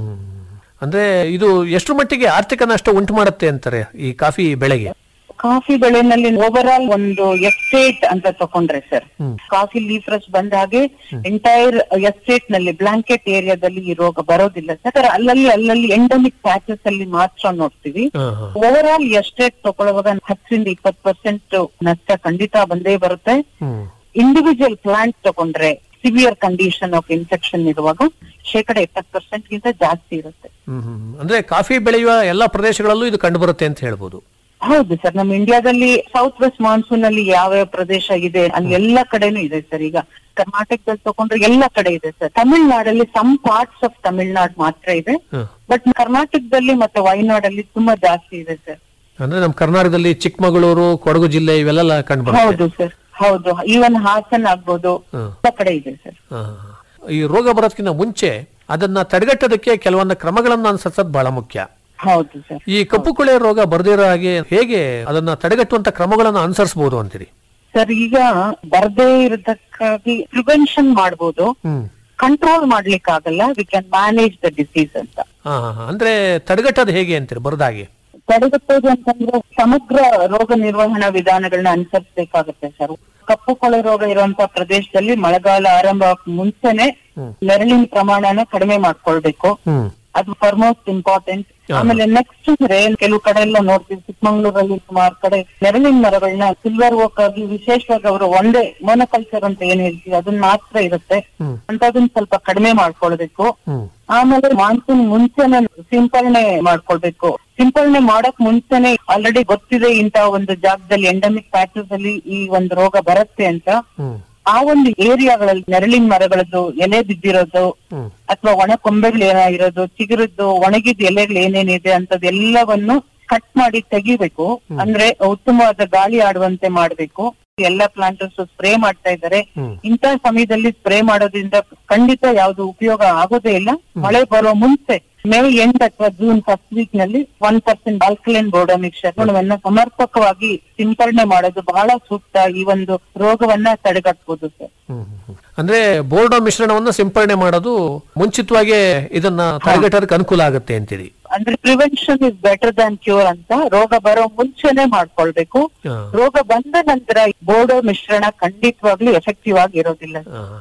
ಅಂದ್ರೆ ಇದು ಎಷ್ಟು ಮಟ್ಟಿಗೆ ಆರ್ಥಿಕ ನಷ್ಟ ಉಂಟು ಮಾಡುತ್ತೆ ಅಂತಾರೆ ಈ ಕಾಫಿ ಬೆಳೆಗೆ ಕಾಫಿ ಬೆಳೆನಲ್ಲಿ ಓವರ್ ಆಲ್ ಒಂದು ಎಸ್ಟೇಟ್ ಅಂತ ತಕೊಂಡ್ರೆ ಸರ್ ಕಾಫಿ ಲೀಫ್ ರಶ್ ಬಂದ ಹಾಗೆ ಎಂಟೈರ್ ಎಸ್ಟೇಟ್ ನಲ್ಲಿ ಬ್ಲಾಂಕೆಟ್ ಏರಿಯಾದಲ್ಲಿ ಈ ರೋಗ ಬರೋದಿಲ್ಲ ಸರ್ ಅಲ್ಲಲ್ಲಿ ಅಲ್ಲಲ್ಲಿ ಎಂಡಮಿಕ್ ಪ್ಯಾಚಸ್ ಅಲ್ಲಿ ಮಾತ್ರ ನೋಡ್ತೀವಿ ಓವರ್ ಆಲ್ ಎಸ್ಟೇಟ್ ತಗೊಳ್ಳುವಾಗ ಹತ್ತರಿಂದ ಇಪ್ಪತ್ತು ಪರ್ಸೆಂಟ್ ನಷ್ಟ ಖಂಡಿತ ಬಂದೇ ಬರುತ್ತೆ ಇಂಡಿವಿಜುವಲ್ ಪ್ಲಾಂಟ್ ತಗೊಂಡ್ರೆ ಸಿವಿಯರ್ ಕಂಡೀಷನ್ ಆಫ್ ಇನ್ಫೆಕ್ಷನ್ ಇರುವಾಗ ಶೇಕಡ ಇಪ್ಪತ್ತು ಪರ್ಸೆಂಟ್ ಗಿಂತ ಜಾಸ್ತಿ ಇರುತ್ತೆ ಹ್ಮ್ ಹ್ಮ್. ಅಂದ್ರೆ ಕಾಫಿ ಬೆಳೆಯುವ ಎಲ್ಲಾ ಪ್ರದೇಶಗಳಲ್ಲೂ ಇದು ಕಂಡು ಬರುತ್ತೆ ಅಂತ ಹೇಳ್ಬೋದು ಹೌದು ಸರ್ ನಮ್ಮ ಇಂಡಿಯಾದಲ್ಲಿ ಸೌತ್ ವೆಸ್ಟ್ ಮಾನ್ಸೂನ್ ಅಲ್ಲಿ ಯಾವ ಪ್ರದೇಶ ಇದೆ ಅಲ್ಲಿ ಎಲ್ಲ ಕಡೆನೂ ಇದೆ ಸರ್ ಈಗ ಕರ್ನಾಟಕದಲ್ಲಿ ತಗೊಂಡ್ರೆ ಎಲ್ಲ ಕಡೆ ಇದೆ ಸರ್ ತಮಿಳ್ನಾಡಲ್ಲಿ ಸಮ್ ಪಾರ್ಟ್ಸ್ ಆಫ್ ತಮಿಳ್ನಾಡು ಮಾತ್ರ ಇದೆ ಬಟ್ ಕರ್ನಾಟಕದಲ್ಲಿ ಮತ್ತೆ ವಯನಾಡಲ್ಲಿ ತುಂಬಾ ಜಾಸ್ತಿ ಇದೆ ಸರ್ ಅಂದ್ರೆ ನಮ್ಮ ಕರ್ನಾಟಕದಲ್ಲಿ ಚಿಕ್ಕಮಗಳೂರು ಕೊಡಗು ಜಿಲ್ಲೆ ಇವೆಲ್ಲ ಕಂಡು ಬರುತ್ತೆ ಹೌದು ಸರ್ ಹೌದು ಈವನ್ ಹಾಸನ್ ಆಗ್ಬೋದು ಹ್ಮ್. ಎಲ್ಲ ಕಡೆ ಇದೆ ಸರ್ ಆ, ಈ ರೋಗ ಬರೋದಕ್ಕಿಂತ ಮುಂಚೆ ಅದನ್ನ ತಡೆಗಟ್ಟೋದಕ್ಕೆ ಕೆಲವೊಂದು ಕ್ರಮಗಳನ್ನ ಅನುಸರಿಸೋದು ಬಹಳ ಮುಖ್ಯ ಹೌದು ಸರ್ ಈ ಕಪ್ಪು ಕೊಳೆ ರೋಗ ಬರ್ದಿರೋ ಹಾಗೆ ಹೇಗೆ ಅದನ್ನ ತಡೆಗಟ್ಟುವಂತ ಕ್ರಮಗಳನ್ನು ಅನುಸರಿಸಬಹುದು ಅಂತೀರಿ ಸರ್ ಈಗ ಬರ್ದೇ ಇರತಕ್ಕಾಗಿ ಪ್ರಿವೆನ್ಷನ್ ಮಾಡ್ಬೋದು ಕಂಟ್ರೋಲ್ ಮಾಡ್ಲಿಕ್ಕಾಗಲ್ಲ we can manage the disease ಅಂತ ಹಾ ಹಾ, ಹಾ. ಅಂದ್ರೆ ತಡೆಗಟ್ಟೋದು ಹೇಗೆ ಅಂತೀರಿ ಬರದಾಗೆ ತಡೆಗಟ್ಟೋದು ಅಂತಂದ್ರೆ ಸಮಗ್ರ ರೋಗ ನಿರ್ವಹಣಾ ವಿಧಾನಗಳನ್ನ ಅನುಸರಿಸಬೇಕಾಗುತ್ತೆ ಸರ್ ಕಪ್ಪು ಕೊಳೆ ರೋಗ ಇರುವಂತ ಪ್ರದೇಶದಲ್ಲಿ ಮಳೆಗಾಲ ಆರಂಭ ಆಗೋಕ್ ಮುಂಚೆನೆ ನೆರಳಿನ ಪ್ರಮಾಣನ ಕಡಿಮೆ ಮಾಡ್ಕೊಳ್ಬೇಕು ಅದು ಫಾರ್ಮೋಸ್ಟ್ ಇಂಪಾರ್ಟೆಂಟ್ ಆಮೇಲೆ ನೆಕ್ಸ್ಟ್ ಅಂದ್ರೆ ಕೆಲವು ಕಡೆ ಎಲ್ಲ ನೋಡ್ತೀವಿ ಚಿಕ್ಕಮಂಗ್ಳೂರಲ್ಲಿ ಸುಮಾರು ಕಡೆ ನೆರಳಿನ ಮರಗಳನ್ನ ಸಿಲ್ವರ್ ಓಕ್ ಆಗಿ ವಿಶೇಷವಾಗಿ ಅವರು ಒಂದೇ ಮೋನೋಕಲ್ಚರ್ ಅಂತ ಏನ್ ಹೇಳ್ತೀವಿ ಅದನ್ನ ಮಾತ್ರ ಇರುತ್ತೆ ಅಂತದನ್ನ ಸ್ವಲ್ಪ ಕಡಿಮೆ ಮಾಡ್ಕೊಳ್ಬೇಕು ಆಮೇಲೆ ಮಾನ್ಸೂನ್ ಮುಂಚೆನೆ ಸಿಂಪರಣೆ ಮಾಡ್ಕೊಳ್ಬೇಕು ಸಿಂಪರಣೆ ಮಾಡಕ್ ಮುಂಚೆನೆ ಆಲ್ರೆಡಿ ಗೊತ್ತಿದೆ ಇಂತ ಒಂದು ಜಾಗದಲ್ಲಿ ಎಂಡಮಿಕ್ ಪ್ಯಾಚಸ್ ಅಲ್ಲಿ ಈ ಒಂದು ರೋಗ ಬರುತ್ತೆ ಅಂತ ಆ ಒಂದು ಏರಿಯಾಗಳಲ್ಲಿ ನೆರಳಿನ ಮರಗಳದ್ದು ಎಲೆ ಬಿದ್ದಿರೋದು ಅಥವಾ ಒಣ ಕೊಂಬೆಗಳು ಏನಾಗಿರೋದು ಚಿಗುರದ್ದು ಒಣಗಿದ ಎಲೆಗಳು ಏನೇನಿದೆ ಅಂತದೆಲ್ಲವನ್ನು ಕಟ್ ಮಾಡಿ ತೆಗಿಬೇಕು ಅಂದ್ರೆ ಉತ್ತಮವಾದ ಗಾಳಿ ಆಡುವಂತೆ ಮಾಡ್ಬೇಕು ಎಲ್ಲಾ ಪ್ಲಾಂಟರ್ಸ್ ಸ್ಪ್ರೇ ಮಾಡ್ತಾ ಇದ್ದಾರೆ ಇಂಥ ಸಮಯದಲ್ಲಿ ಸ್ಪ್ರೇ ಮಾಡೋದ್ರಿಂದ ಖಂಡಿತ ಯಾವ್ದು ಉಪಯೋಗ ಆಗೋದೇ ಇಲ್ಲ ಮಳೆ ಬರೋ ಮುಂಚೆ ಮೇ ಎಂಡ್ ಅಥವಾ ಜೂನ್ ಫಸ್ಟ್ ವೀಕ್ ನಲ್ಲಿ one percent alkaline Bordeaux mixture ಗುಣವನ್ನ ಸಮರ್ಪಕವಾಗಿ ಸಿಂಪರಣೆ ಮಾಡೋದು ಬಹಳ ಸೂಕ್ತ ಈ ಒಂದು ರೋಗವನ್ನ ತಡೆಗಟ್ಟಬಹುದು ಸರ್ ಅಂದ್ರೆ ಬೋರ್ಡೋ ಮಿಶ್ರಣವನ್ನು ಸಿಂಪರಣೆ ಮಾಡೋದು ಮುಂಚಿತವಾಗಿ ಇದನ್ನ ತಡೆಗಟ್ಟೋದಕ್ಕೆ ಅನುಕೂಲ ಆಗುತ್ತೆ ಅಂತೀರಿ ಅಂದ್ರೆ prevention is better than cure ಅಂತ ರೋಗ ಬರೋ ಮುಂಚೆನೆ ಮಾಡ್ಕೊಳ್ಬೇಕು ಹಾ. ರೋಗ ಬಂದ ನಂತರ ಬೋರ್ಡೋ ಮಿಶ್ರಣ ಖಂಡಿತವಾಗ್ಲೂ ಎಫೆಕ್ಟಿವ್ ಆಗಿ ಇರೋದಿಲ್ಲ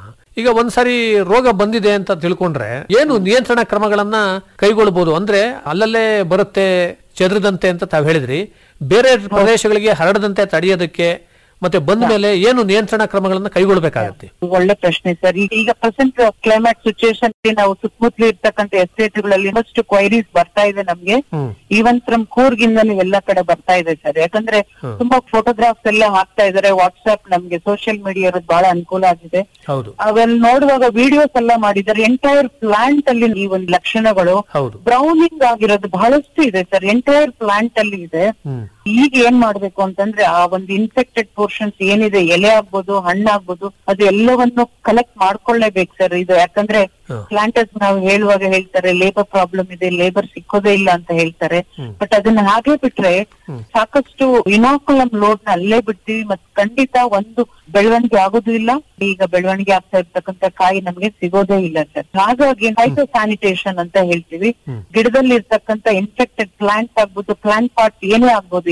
ಈಗ ಒಂದ್ಸರಿ ರೋಗ ಬಂದಿದೆ ಅಂತ ತಿಳ್ಕೊಂಡ್ರೆ ಏನು ನಿಯಂತ್ರಣ ಕ್ರಮಗಳನ್ನ ಕೈಗೊಳ್ಬಹುದು ಅಂದ್ರೆ ಅಲ್ಲಲ್ಲೇ ಬರುತ್ತೆ ಚೆದರದಂತೆ ಅಂತ ತಾವ್ ಹೇಳಿದ್ರಿ ಬೇರೆ ಪ್ರದೇಶಗಳಿಗೆ ಹರಡದಂತೆ ತಡೆಯೋದಕ್ಕೆ ಮತ್ತೆ ಬಂದ ಮೇಲೆ ಏನು ನಿಯಂತ್ರಣ ಕ್ರಮಗಳನ್ನ ಕೈಗೊಳ್ಬೇಕಾಗತ್ತೆ ಒಳ್ಳೆ ಪ್ರಶ್ನೆ ಸರ್ ಈಗ ಈಗ ಪ್ರೆಸೆಂಟ್ ಕ್ಲೈಮೇಟ್ ಸಿಚುಯೇಷನ್ ನಾವು ಸುತ್ತಮುತ್ತಲು ಇರ್ತಕ್ಕಂಥ ಎಸ್ಟೇಟ್ಗಳಲ್ಲಿ ಫಸ್ಟ್ ಕ್ವೈರೀಸ್ ಬರ್ತಾ ಇದೆ ನಮ್ಗೆ ಈವನ್ ಫ್ರಮ್ ಕೂರ್ಗಿಂದನೂ ಎಲ್ಲ ಕಡೆ ಬರ್ತಾ ಇದೆ ಸರ್ ಯಾಕಂದ್ರೆ ತುಂಬಾ ಫೋಟೋಗ್ರಾಫ್ಸ್ ಎಲ್ಲ ಹಾಕ್ತಾ ಇದಾರೆ ವಾಟ್ಸ್ಆಪ್ ನಮ್ಗೆ ಸೋಷಿಯಲ್ ಮೀಡಿಯಾ ಇರೋದು ಬಹಳ ಅನುಕೂಲ ಆಗಿದೆ ಹೌದು ಅವೆಲ್ಲ ನೋಡುವಾಗ ವಿಡಿಯೋಸ್ ಎಲ್ಲ ಮಾಡಿದ್ದಾರೆ ಎಂಟೈರ್ ಪ್ಲಾಂಟ್ ಅಲ್ಲಿ ಈ ಒಂದು ಲಕ್ಷಣಗಳು ಹೌದು ಬ್ರೌನಿಂಗ್ ಆಗಿರೋದು ಬಹಳಷ್ಟು ಇದೆ ಸರ್ ಎಂಟೈರ್ ಪ್ಲಾಂಟ್ ಅಲ್ಲಿ ಇದೆ ಈಗ ಏನ್ ಮಾಡ್ಬೇಕು ಅಂತಂದ್ರೆ ಆ ಒಂದು ಇನ್ಫೆಕ್ಟೆಡ್ ಪೋರ್ಷನ್ಸ್ ಏನಿದೆ ಎಲೆ ಆಗ್ಬೋದು ಹಣ್ಣಾಗ್ಬೋದು ಅದು ಎಲ್ಲವನ್ನು ಕಲೆಕ್ಟ್ ಮಾಡ್ಕೊಳ್ಳೇಬೇಕು ಸರ್ ಇದು ಯಾಕಂದ್ರೆ ಪ್ಲಾಂಟರ್ಸ್ ನಾವು ಹೇಳುವಾಗ ಹೇಳ್ತಾರೆ ಲೇಬರ್ ಪ್ರಾಬ್ಲಮ್ ಇದೆ ಲೇಬರ್ ಸಿಕ್ಕೋದೇ ಇಲ್ಲ ಅಂತ ಹೇಳ್ತಾರೆ ಬಟ್ ಅದನ್ನ ಹಾಗೆ ಬಿಟ್ರೆ ಸಾಕಷ್ಟು ಇನಾಕುಲಮ್ ಲೋಡ್ ನ ಅಲ್ಲೇ ಬಿಡ್ತೀವಿ ಮತ್ ಖಂಡಿತ ಒಂದು ಬೆಳವಣಿಗೆ ಆಗೋದು ಇಲ್ಲ ಈಗ ಬೆಳವಣಿಗೆ ಆಗ್ತಾ ಇರ್ತಕ್ಕಂಥ ಕಾಯಿ ನಮ್ಗೆ ಸಿಗೋದೇ ಇಲ್ಲ ಸರ್ ಹಾಗಾಗಿ ಹೈಟೋ ಸ್ಯಾನಿಟೇಷನ್ ಅಂತ ಹೇಳ್ತೀವಿ ಗಿಡದಲ್ಲಿ ಇರ್ತಕ್ಕಂಥ ಇನ್ಫೆಕ್ಟೆಡ್ ಪ್ಲಾಂಟ್ ಆಗ್ಬೋದು ಪ್ಲಾಂಟ್ ಪಾರ್ಟ್ ಏನೇ ಆಗ್ಬೋದು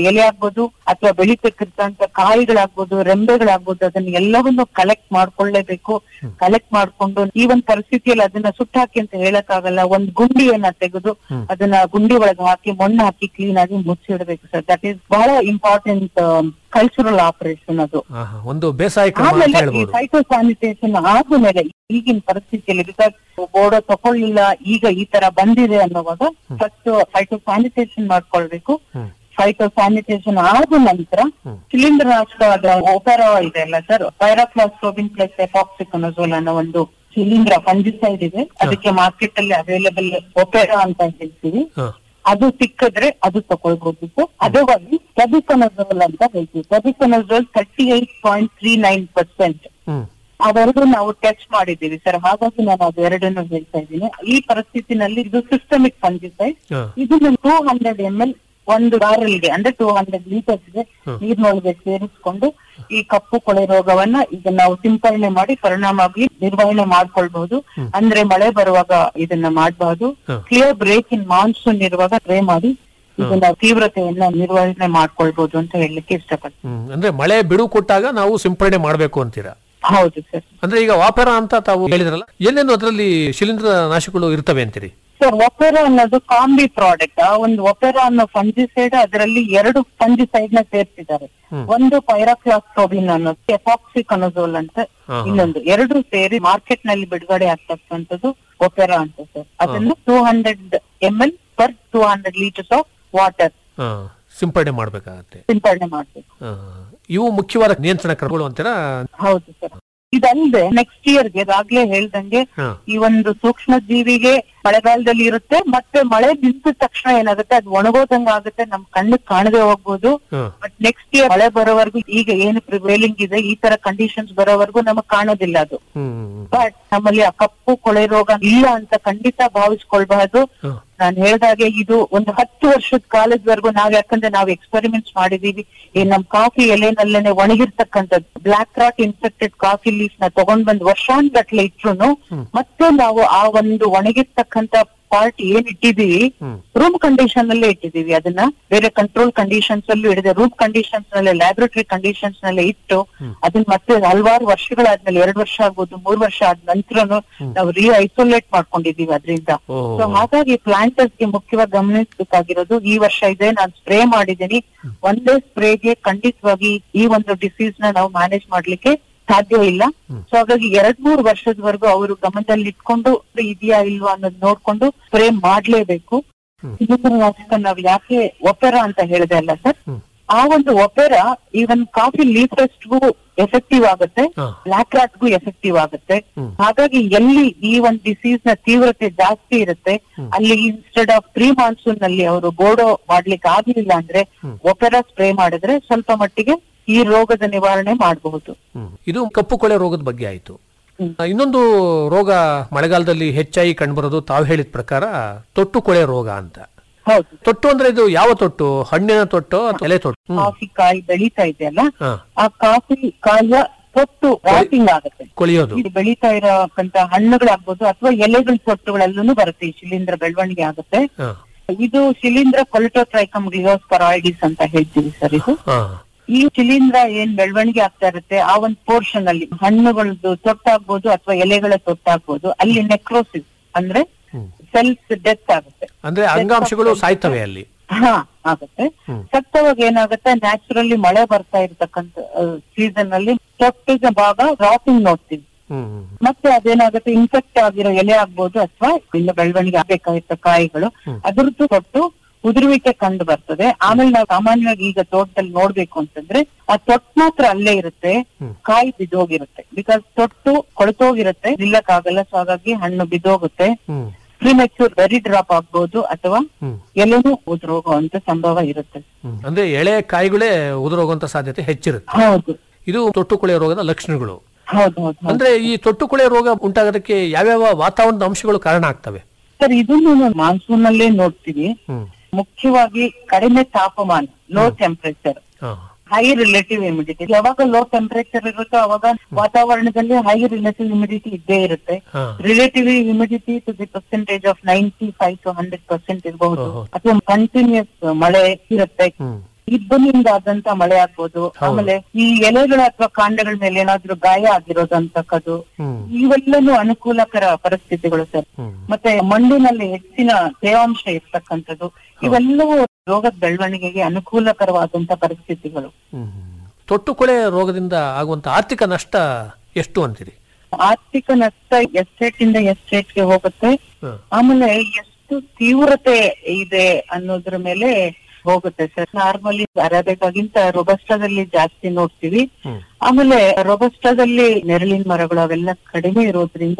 ಎಲೆ ಆಗ್ಬೋದು ಅಥವಾ ಬೆಳಿತಕ್ಕಿರ್ತಂತ ಕಾಯಿಗಳಾಗ್ಬೋದು ರೆಂಬೆಗಳಾಗ್ಬೋದು ಅದನ್ನ ಎಲ್ಲವನ್ನು ಕಲೆಕ್ಟ್ ಮಾಡ್ಕೊಳ್ಳೇಬೇಕು ಕಲೆಕ್ಟ್ ಮಾಡ್ಕೊಂಡು ಈ ಒಂದ್ ಪರಿಸ್ಥಿತಿಯಲ್ಲಿ ಅದನ್ನ ಸುಟ್ಟಾಕಿ ಅಂತ ಹೇಳಕ್ಕಾಗಲ್ಲ ಒಂದ್ ಗುಂಡಿಯನ್ನ ತೆಗೆದು ಅದನ್ನ ಗುಂಡಿ ಒಳಗೆ ಹಾಕಿ ಮಣ್ಣು ಹಾಕಿ ಕ್ಲೀನ್ ಆಗಿ ಮುಚ್ಚಿಡ್ಬೇಕು ಸರ್ ದಟ್ ಈಸ್ ಬಹಳ ಇಂಪಾರ್ಟೆಂಟ್ ಕಲ್ಚರಲ್ ಆಪರೇಷನ್ ಅದು ಆಹಾ, ಒಂದು ಬೇಸಾಯ ಕ್ರಮ ಅಂತ ಆಮೇಲೆ ಈ ಹೇಳ್ಬೋದು ಫೈಟೋ ಸ್ಯಾನಿಟೇಷನ್ ಆದ್ಮೇಲೆ ಈಗಿನ ಪರಿಸ್ಥಿತಿಯಲ್ಲಿ ಬಿಕಾಸ್ ಬೋರ್ಡೋ ತಕೊಳ್ಳಿಲ್ಲ ಈಗ ಈ ತರ ಬಂದಿದೆ ಅನ್ನೋವಾಗ ಫಸ್ಟ್ ಫೈಟೋ ಸ್ಯಾನಿಟೇಷನ್ ಮಾಡ್ಕೊಳ್ಬೇಕು ಫೈಟೋ ಸ್ಯಾನಿಟೇಷನ್ ಆದ ನಂತರ ಶಿಲೀಂಧ್ರ ನಾಶಕವಾದ ಒಪೆರಾ ಇದೆ ಅಲ್ಲ ಸರ್ ಪೈರಾಕ್ಲಾಸ್ಟ್ರೋಬಿನ್ ಪ್ಲಸ್ ಎಫಾಕ್ಸಿಕೊನಜೋಲ್ ಅನ್ನೋ ಒಂದು ಶಿಲೀಂಧ್ರ ಫಂಜಿಸೈಡ್ ಇದೆ ಅದಕ್ಕೆ ಮಾರ್ಕೆಟ್ ಅಲ್ಲಿ ಅವೈಲೇಬಲ್ ಒಪೆರಾ ಅಂತ ಹೇಳ್ತೀವಿ ಹ. ಅದು ಸಿಕ್ಕಿದ್ರೆ ಅದು ತಗೊಳ್ಬಹುದು ಅದವಾಗಿ ಟೆಬಿಕೊನಜೋಲ್ ಅಂತ ಹೇಳ್ತೀವಿ tebuconazole thirty eight point three nine percent ಹ್ಮ್ ಅವೆರಡು ನಾವು ಟೆಸ್ಟ್ ಮಾಡಿದ್ದೀವಿ ಸರ್ ಹಾಗಾಗಿ ನಾನು ಅದು ಎರಡನ್ನು ಹೇಳ್ತಾ ಇದ್ದೀನಿ ಈ ಪರಿಸ್ಥಿತಿನಲ್ಲಿ ಇದು ಸಿಸ್ಟಮಿಕ್ ಫಂಜಿಸೈಡ್ ಹ. ಇದನ್ನು ಟೂ ಹಂಡ್ರೆಡ್ ಎಂ ಎಲ್ ಒಂದು ಬಾರಲ್ಗೆ ಅಂದ್ರೆ ಟೂ ಹಂಡ್ರೆಡ್ ಲೀಟರ್ಸ್ಗೆ ಹ್ಮ್. ನೀರಿನೊಳಗೆ ಸೇರಿಸ್ಕೊಂಡು ಈ ಕಪ್ಪು ಕೊಳೆ ರೋಗವನ್ನ ಈಗ ನಾವು ಸಿಂಪಡಣೆ ಮಾಡಿ ಪರಿಣಾಮವಾಗಿ ನಿರ್ವಹಣೆ ಮಾಡ್ಕೊಳ್ಬಹುದು ಅಂದ್ರೆ ಮಳೆ ಬರುವಾಗ ಇದನ್ನ ಮಾಡಬಹುದು ಹ್ಮ್. ಕ್ಲಿಯರ್ ಬ್ರೇಕ್ ಇನ್ ಮಾನ್ಸೂನ್ ಇರುವಾಗ ಸ್ಪ್ರೇ ಮಾಡಿ ಇದನ್ನ ತೀವ್ರತೆಯನ್ನ ನಿರ್ವಹಣೆ ಮಾಡ್ಕೊಳ್ಬಹುದು ಅಂತ ಹೇಳಲಿಕ್ಕೆ ಇಷ್ಟಪಡ್ತೀನಿ ಹ್ಮ್ ಅಂದ್ರೆ ಮಳೆ ಬಿಡು ಕೊಟ್ಟಾಗ ನಾವು ಸಿಂಪಡಣೆ ಮಾಡಬೇಕು ಅಂತೀರಾ ಹೌದು ಸರ್ ಅಂದ್ರೆ ಈಗ ವಾಪರ ಅಂತ ತಾವು ಹೇಳಿದ್ರಲ್ಲ ಏನೇನು ಅದರಲ್ಲಿ ಶಿಲೀಂಧ್ರ ನಾಶಗಳು ಇರ್ತವೆ ಅಂತೀರಿ ಸರ್ ಒಪೆರಾ ಅನ್ನೋದು ಕಾಂಬಿ ಪ್ರಾಡಕ್ಟ್ ಆ ಒಂದು ಒಪೆರಾ ಅನ್ನೋ ಫಂಜಿಸೈಡ್ ಅದರಲ್ಲಿ ಎರಡು ಫಂಜಿಸೈಡ್ ನ ಸೇರ್ಸಿದ್ದಾರೆ ಹ್ಮ್. ಒಂದು ಪೈರಾಕ್ಲಾಸ್ಟ್ರೋಬಿನ್ ಅನ್ನೋದು ಎಫಾಕ್ಸಿಕನಜೋಲ್ ಅಂತ ಹಾ, ಹಾ. ಇನ್ನೊಂದು ಎರಡು ಸೇರಿ ಮಾರ್ಕೆಟ್ ನಲ್ಲಿ ಬಿಡುಗಡೆ ಆಗ್ತಕ್ಕಂಥದ್ದು ಒಪೆರಾ ಅಂತ ಸರ್ ಅದನ್ನು two hundred M L per two hundred litres of water ಹಾ ಸಿಂಪಡಣೆ ಮಾಡ್ಬೇಕಾಗತ್ತೆ ಸಿಂಪಡಣೆ ಮಾಡ್ಬೇಕು ಹಾ. ಇವು ಮುಖ್ಯವಾದ ನಿಯಂತ್ರಣ ಕ್ರಮಗಳು ಅಂತೀರಾ ಹೌದು ಸರ್ ಇದಲ್ಲದೆ ನೆಕ್ಸ್ಟ್ ಇಯರ್ ಗೆ ಆಗ್ಲೇ ಹೇಳ್ದಂಗೆ ಹಾ. ಈ ಒಂದು ಸೂಕ್ಷ್ಮ ಜೀವಿಗೆ ಮಳೆಗಾಲದಲ್ಲಿ ಇರುತ್ತೆ ಮತ್ತೆ ಮಳೆ ನಿಂತ ತಕ್ಷಣ ಏನಾಗುತ್ತೆ ಅದು ಒಣಗೋದಂಗ ಆಗುತ್ತೆ ನಮ್ ಕಣ್ಣು ಕಾಣದೆ ಹೋಗ್ಬೋದು ಹಾ. ಬಟ್ ನೆಕ್ಸ್ಟ್ ಇಯರ್ ಮಳೆ ಬರೋವರೆಗೂ ಈಗ ಏನು ಪ್ರಿವೇಲಿಂಗ್ ಇದೆ ಈ ತರ ಕಂಡೀಷನ್ಸ್ ಬರೋವರೆಗೂ ನಮಗ್ ಕಾಣೋದಿಲ್ಲ ಅದು ಹ್ಮ್ ಬಟ್ ನಮ್ಮಲ್ಲಿ ಆ ಕಪ್ಪು ಕೊಳೆ ರೋಗ ಇಲ್ಲ ಅಂತ ಖಂಡಿತ ಭಾವಿಸ್ಕೊಳ್ಬಾರ್ದು ಹಾ. ನಾನು ಹೇಳ್ದಾಗೆ ಇದು ಒಂದು ಹತ್ತು ವರ್ಷದ ಕಾಲದವರೆಗೂ ನಾವ್ ಯಾಕಂದ್ರೆ ನಾವು ಎಕ್ಸ್ಪೆರಿಮೆಂಟ್ಸ್ ಮಾಡಿದೀವಿ ಈ ನಮ್ ಕಾಫಿ ಎಲೆನಲ್ಲೇನೆ ಒಣಗಿರ್ತಕ್ಕಂಥದ್ದು black rot infected coffee leaf ನ ತಗೊಂಡ್ ಬಂದ್ ವರ್ಷಾನ್ಗಟ್ಲೆ ಇಟ್ರು ಮತ್ತೆ ನಾವು ಆ ಒಂದು ಒಣಗಿರ್ತಕ್ಕಂಥ ಪಾರ್ಟ್ ಏನ್ ಇಟ್ಟಿದೀವಿ ರೂಮ್ ಕಂಡೀಷನ್ ಅಲ್ಲೇ ಇಟ್ಟಿದೀವಿ ಅದನ್ನ ಬೇರೆ ಕಂಟ್ರೋಲ್ ಕಂಡೀಷನ್ಸ್ ಅಲ್ಲೂ ಇಡದೆ ರೂಮ್ ಕಂಡೀಷನ್ಸ್ ನಲ್ಲೇ ಲ್ಯಾಬೊರೇಟರಿ ಕಂಡೀಷನ್ಸ್ ನಲ್ಲೇ ಇಟ್ಟು ಅದನ್ನ ಮತ್ತೆ ಹಲವಾರು ವರ್ಷಗಳಾದ್ಮೇಲೆ ಎರಡ್ ವರ್ಷ ಆಗ್ಬೋದು ಮೂರ್ ವರ್ಷ ಆದ ನಂತರನು ನಾವು ರೀ ಐಸೋಲೇಟ್ ಮಾಡ್ಕೊಂಡಿದೀವಿ ಅದರಿಂದ ಓಹ್. ಸೊ ಹಾಗಾಗಿ ಪ್ಲಾಂಟರ್ಸ್ ಗೆ ಮುಖ್ಯವಾಗಿ ಗಮನಿಸಬೇಕಾಗಿರೋದು ಈ ವರ್ಷ ಇದೆ ನಾನು ಸ್ಪ್ರೇ ಮಾಡಿದ್ದೀನಿ ಒಂದೇ ಸ್ಪ್ರೇಗೆ ಖಂಡಿತವಾಗಿ ಈ ಒಂದು ಡಿಸೀಸ್ ನ ನಾವು ಮ್ಯಾನೇಜ್ ಮಾಡ್ಲಿಕ್ಕೆ ಸಾಧ್ಯ ಇಲ್ಲ ಸೊ ಹಾಗಾಗಿ ಎರಡ್ ಮೂರು ವರ್ಷದವರೆಗೂ ಅವರು ಗಮನದಲ್ಲಿ ಇಟ್ಕೊಂಡು ಇದೆಯಾ ಇಲ್ವಾ ಅನ್ನೋದು ನೋಡ್ಕೊಂಡು ಸ್ಪ್ರೇ ಮಾಡ್ಲೇಬೇಕು ನಾಶಕ ನಾವ್ ಯಾಕೆ ಒಪೆರಾ ಅಂತ ಹೇಳಿದೆ ಅಲ್ಲ ಸರ್ ಆ ಒಂದು ಒಪೆರಾ ಈವನ್ ಕಾಫಿ ಲೀಫಸ್ಟ್ಗೂ ಎಫೆಕ್ಟಿವ್ ಆಗುತ್ತೆ ಹಾ. ಬ್ಲಾಕ್ ರಾಟ್ಗೂ ಎಫೆಕ್ಟಿವ್ ಆಗುತ್ತೆ ಹಾಗಾಗಿ ಎಲ್ಲಿ ಈ ಒಂದು ಡಿಸೀಸ್ ನ ತೀವ್ರತೆ ಜಾಸ್ತಿ ಇರುತ್ತೆ ಅಲ್ಲಿ ಇನ್ಸ್ಟೆಡ್ ಆಫ್ ಪ್ರೀ ಮಾನ್ಸೂನ್ ನಲ್ಲಿ ಅವರು ಬೋರ್ಡೋ ಮಾಡ್ಲಿಕ್ಕೆ ಆಗ್ಲಿಲ್ಲ ಅಂದ್ರೆ ಒಪೆರಾ ಸ್ಪ್ರೇ ಮಾಡಿದ್ರೆ ಸ್ವಲ್ಪ ಮಟ್ಟಿಗೆ ಈ ರೋಗದ ನಿವಾರಣೆ ಮಾಡಬಹುದು ಹ್ಮ್. ಇದು ಕಪ್ಪು ಕೊಳೆ ರೋಗದ ಬಗ್ಗೆ ಆಯ್ತು ಆ, ಇನ್ನೊಂದು ರೋಗ ಮಳೆಗಾಲದಲ್ಲಿ ಹೆಚ್ಚಾಗಿ ಕಂಡುಬರೋದು ತಾವು ಹೇಳಿದ ಪ್ರಕಾರ ತೊಟ್ಟು ಕೊಳೆ ರೋಗ ಅಂತ ಹೌದು ತೊಟ್ಟು ಅಂದ್ರೆ ಇದು ಯಾವ ತೊಟ್ಟು ಹಣ್ಣಿನ ತೊಟ್ಟು ಅಥವಾ ಎಲೆ ತೊಟ್ಟು ಹ್ಮ್. ಕಾಫಿ ಕಾಯಿ ಬೆಳೀತಾ ಇದೆಯಲ್ಲ ಹಾ. ಆ ಕಾಫಿ ಕಾಯಿಯ ತೊಟ್ಟು ರಾಟಿಂಗ್ ಆಗುತ್ತೆ ಕೊಳೆಯೋದು ಇದು ಬೆಳೀತಾ ಇರೋಕ್ಕಂತ ಹಣ್ಣುಗಳಾಗ್ಬೋದು ಅಥವಾ ಎಲೆಗಳ ತೊಟ್ಟುಗಳಲ್ಲೂ ಬರುತ್ತೆ ಈ ಶಿಲೀಂಧ್ರ ಬೆಳವಣಿಗೆ ಆಗುತ್ತೆ ಹಾ. ಇದು ಶಿಲೀಂಧ್ರ ಕೊಲಿಟೋಟ್ರೈಕಮ್ ಗ್ಲಿಯೋಸ್ಪರಾಯ್ಡಿಸ್ ಅಂತ ಹೇಳ್ತೀವಿ ಸರ್ ಇದು ಹಾ. ಈ ಶಿಲೀಂಧ್ರ ಏನ್ ಬೆಳವಣಿಗೆ ಆಗ್ತಾ ಇರುತ್ತೆ ಆ ಒಂದು ಪೋರ್ಷನ್ ಅಲ್ಲಿ ಹಣ್ಣುಗಳದ್ದು ತೊಟ್ಟಾಗ್ಬೋದು ಅಥವಾ ಎಲೆಗಳ ತೊಟ್ಟಾಗ್ಬೋದು ಅಲ್ಲಿ ನೆಕ್ರೋಸಿಸ್ ಅಂದ್ರೆ ಸೆಲ್ಸ್ ಡೆತ್ ಆಗುತ್ತೆ ಅಂದ್ರೆ ಅಂಗಾಂಶಗಳು ಸಾಯ್ತವೆ ಅಲ್ಲಿ ಹಾ ಆಗುತ್ತೆ ಹ್ಮ್. ಸತ್ತವಾಗ ಏನಾಗುತ್ತೆ ನ್ಯಾಚುರಲಿ ಮಳೆ ಬರ್ತಾ ಇರ್ತಕ್ಕಂಥ ಸೀಸನ್ ಅಲ್ಲಿ ತೊಟ್ಟಿನ ಭಾಗ ರಾಟಿಂಗ್ ನೋಡ್ತೀವಿ ಹ್ಮ್ ಮತ್ತೆ ಅದೇನಾಗುತ್ತೆ ಇನ್ಫೆಕ್ಟ್ ಆಗಿರೋ ಎಲೆ ಆಗ್ಬೋದು ಅಥವಾ ಇನ್ನು ಬೆಳವಣಿಗೆ ಆಗ್ಬೇಕಾಗಿತ್ತ ಕಾಯಿಗಳು ಅದ್ರದ್ದು ತೊಟ್ಟು ಉದುರುವಿಕೆ ಕಂಡು ಬರ್ತದೆ ಆಮೇಲೆ ನಾವು ಸಾಮಾನ್ಯವಾಗಿ ಈಗ ತೋಟದಲ್ಲಿ ನೋಡ್ಬೇಕು ಅಂತಂದ್ರೆ ಆ ತೊಟ್ಟು ಮಾತ್ರ ಅಲ್ಲೇ ಇರುತ್ತೆ ಕಾಯಿ ಬಿದ್ದೋಗಿರುತ್ತೆ ಬಿಕಾಸ್ ತೊಟ್ಟು ಕೊಳತೋಗಿರುತ್ತೆ ನಿಲ್ಲಕ್ಕಾಗಲ್ಲ ಸೊ ಹಾಗಾಗಿ ಹಣ್ಣು ಬಿದ್ದೋಗುತ್ತೆ ಹ್ಮ್ ಪ್ರಿಮೆಚ್ಯೂರ್ ವೆರಿ ಡ್ರಾಪ್ ಆಗ್ಬೋದು ಅಥವಾ ಹ್ಮ್. ಎಲೆನೂ ಉದುರೋಗುವಂತ ಸಂಭವ ಇರುತ್ತೆ ಹ್ಮ್. ಅಂದ್ರೆ ಎಳೆ ಕಾಯಿಗಳೇ ಉದುರೋಗುವಂತ ಸಾಧ್ಯತೆ ಹೆಚ್ಚಿರುತ್ತೆ ಹೌದು ಇದು ತೊಟ್ಟು ಕೊಳೆ ರೋಗದ ಲಕ್ಷಣಗಳು ಹೌದು ಹೌದು ಹೌದು. ಅಂದ್ರೆ ಈ ತೊಟ್ಟು ಕೊಳೆ ರೋಗ ಉಂಟಾಗೋದಕ್ಕೆ ಯಾವ್ಯಾವ ವಾತಾವರಣದ ಅಂಶಗಳು ಕಾರಣ ಆಗ್ತವೆ ಸರ್ ಇದನ್ನು ಮಾನ್ಸೂನ್ ನಲ್ಲೇ ನೋಡ್ತೀವಿ ಹ್ಮ್ ಮುಖ್ಯವಾಗಿ ಕಡಿಮೆ ತಾಪಮಾನ ಲೋ ಟೆಂಪರೇಚರ್ ಹಾ. ಹೈ ರಿಲೇಟಿವ್ ಇಮಿಡಿಟಿ ಯಾವಾಗ ಲೋ ಟೆಂಪರೇಚರ್ ಇರುತ್ತೋ ಅವಾಗ ವಾತಾವರಣದಲ್ಲಿ ಹೈ ರಿಲೇಟಿವ್ ಇಮಿಡಿಟಿ ಇದ್ದೇ ಇರುತ್ತೆ ಹಾ. Relative humidity to the percentage of ninety five to hundred percent ಇರಬಹುದು ಓಹೋ. ಅಥವಾ ಕಂಟಿನ್ಯೂಸ್ ಮಳೆ ಇರುತ್ತೆ ಹ್ಮ್ ಇಬ್ಬನಿಂದ ಆದಂತ ಮಳೆ ಆಗ್ಬೋದು ಆಮೇಲೆ ಈ ಎಲೆಗಳ ಅಥವಾ ಕಾಂಡಗಳ ಮೇಲೆ ಏನಾದ್ರೂ ಗಾಯ ಆಗಿರೋದಂತಕ್ಕದ್ದು ಇವೆಲ್ಲನೂ ಅನುಕೂಲಕರ ಪರಿಸ್ಥಿತಿಗಳು ಸರ್ ಮತ್ತೆ ಮಣ್ಣಿನಲ್ಲಿ ಹೆಚ್ಚಿನ ತೇವಾಂಶ ಇರ್ತಕ್ಕಂಥದ್ದು ಇವೆಲ್ಲವೂ ರೋಗದ ಬೆಳವಣಿಗೆಗೆ ಅನುಕೂಲಕರವಾದಂತ ಪರಿಸ್ಥಿತಿಗಳು ತೊಟ್ಟುಕೊಳೆ ರೋಗದಿಂದ ಆಗುವಂತ ಆರ್ಥಿಕ ನಷ್ಟ ಎಷ್ಟು ಅಂತೀರಿ ಆರ್ಥಿಕ ನಷ್ಟ ಎಸ್ಟೇಟ್ ಇಂದ ಎಸ್ಟೇಟ್ ಗೆ ಹೋಗುತ್ತೆ ಆಮೇಲೆ ಎಷ್ಟು ತೀವ್ರತೆ ಇದೆ ಅನ್ನೋದ್ರ ಮೇಲೆ ಹೋಗುತ್ತೆ ಸರ್ ನಾರ್ಮಲಿ ಅರೇಬಿಕಾಗಿಂತ ರೊಬಸ್ಟಾದಲ್ಲಿ ಜಾಸ್ತಿ ನೋಡ್ತೀವಿ ಆಮೇಲೆ ರೊಬಸ್ಟಾದಲ್ಲಿ ನೆರಳಿನ ಮರಗಳು ಅವೆಲ್ಲ ಕಡಿಮೆ ಇರೋದ್ರಿಂದ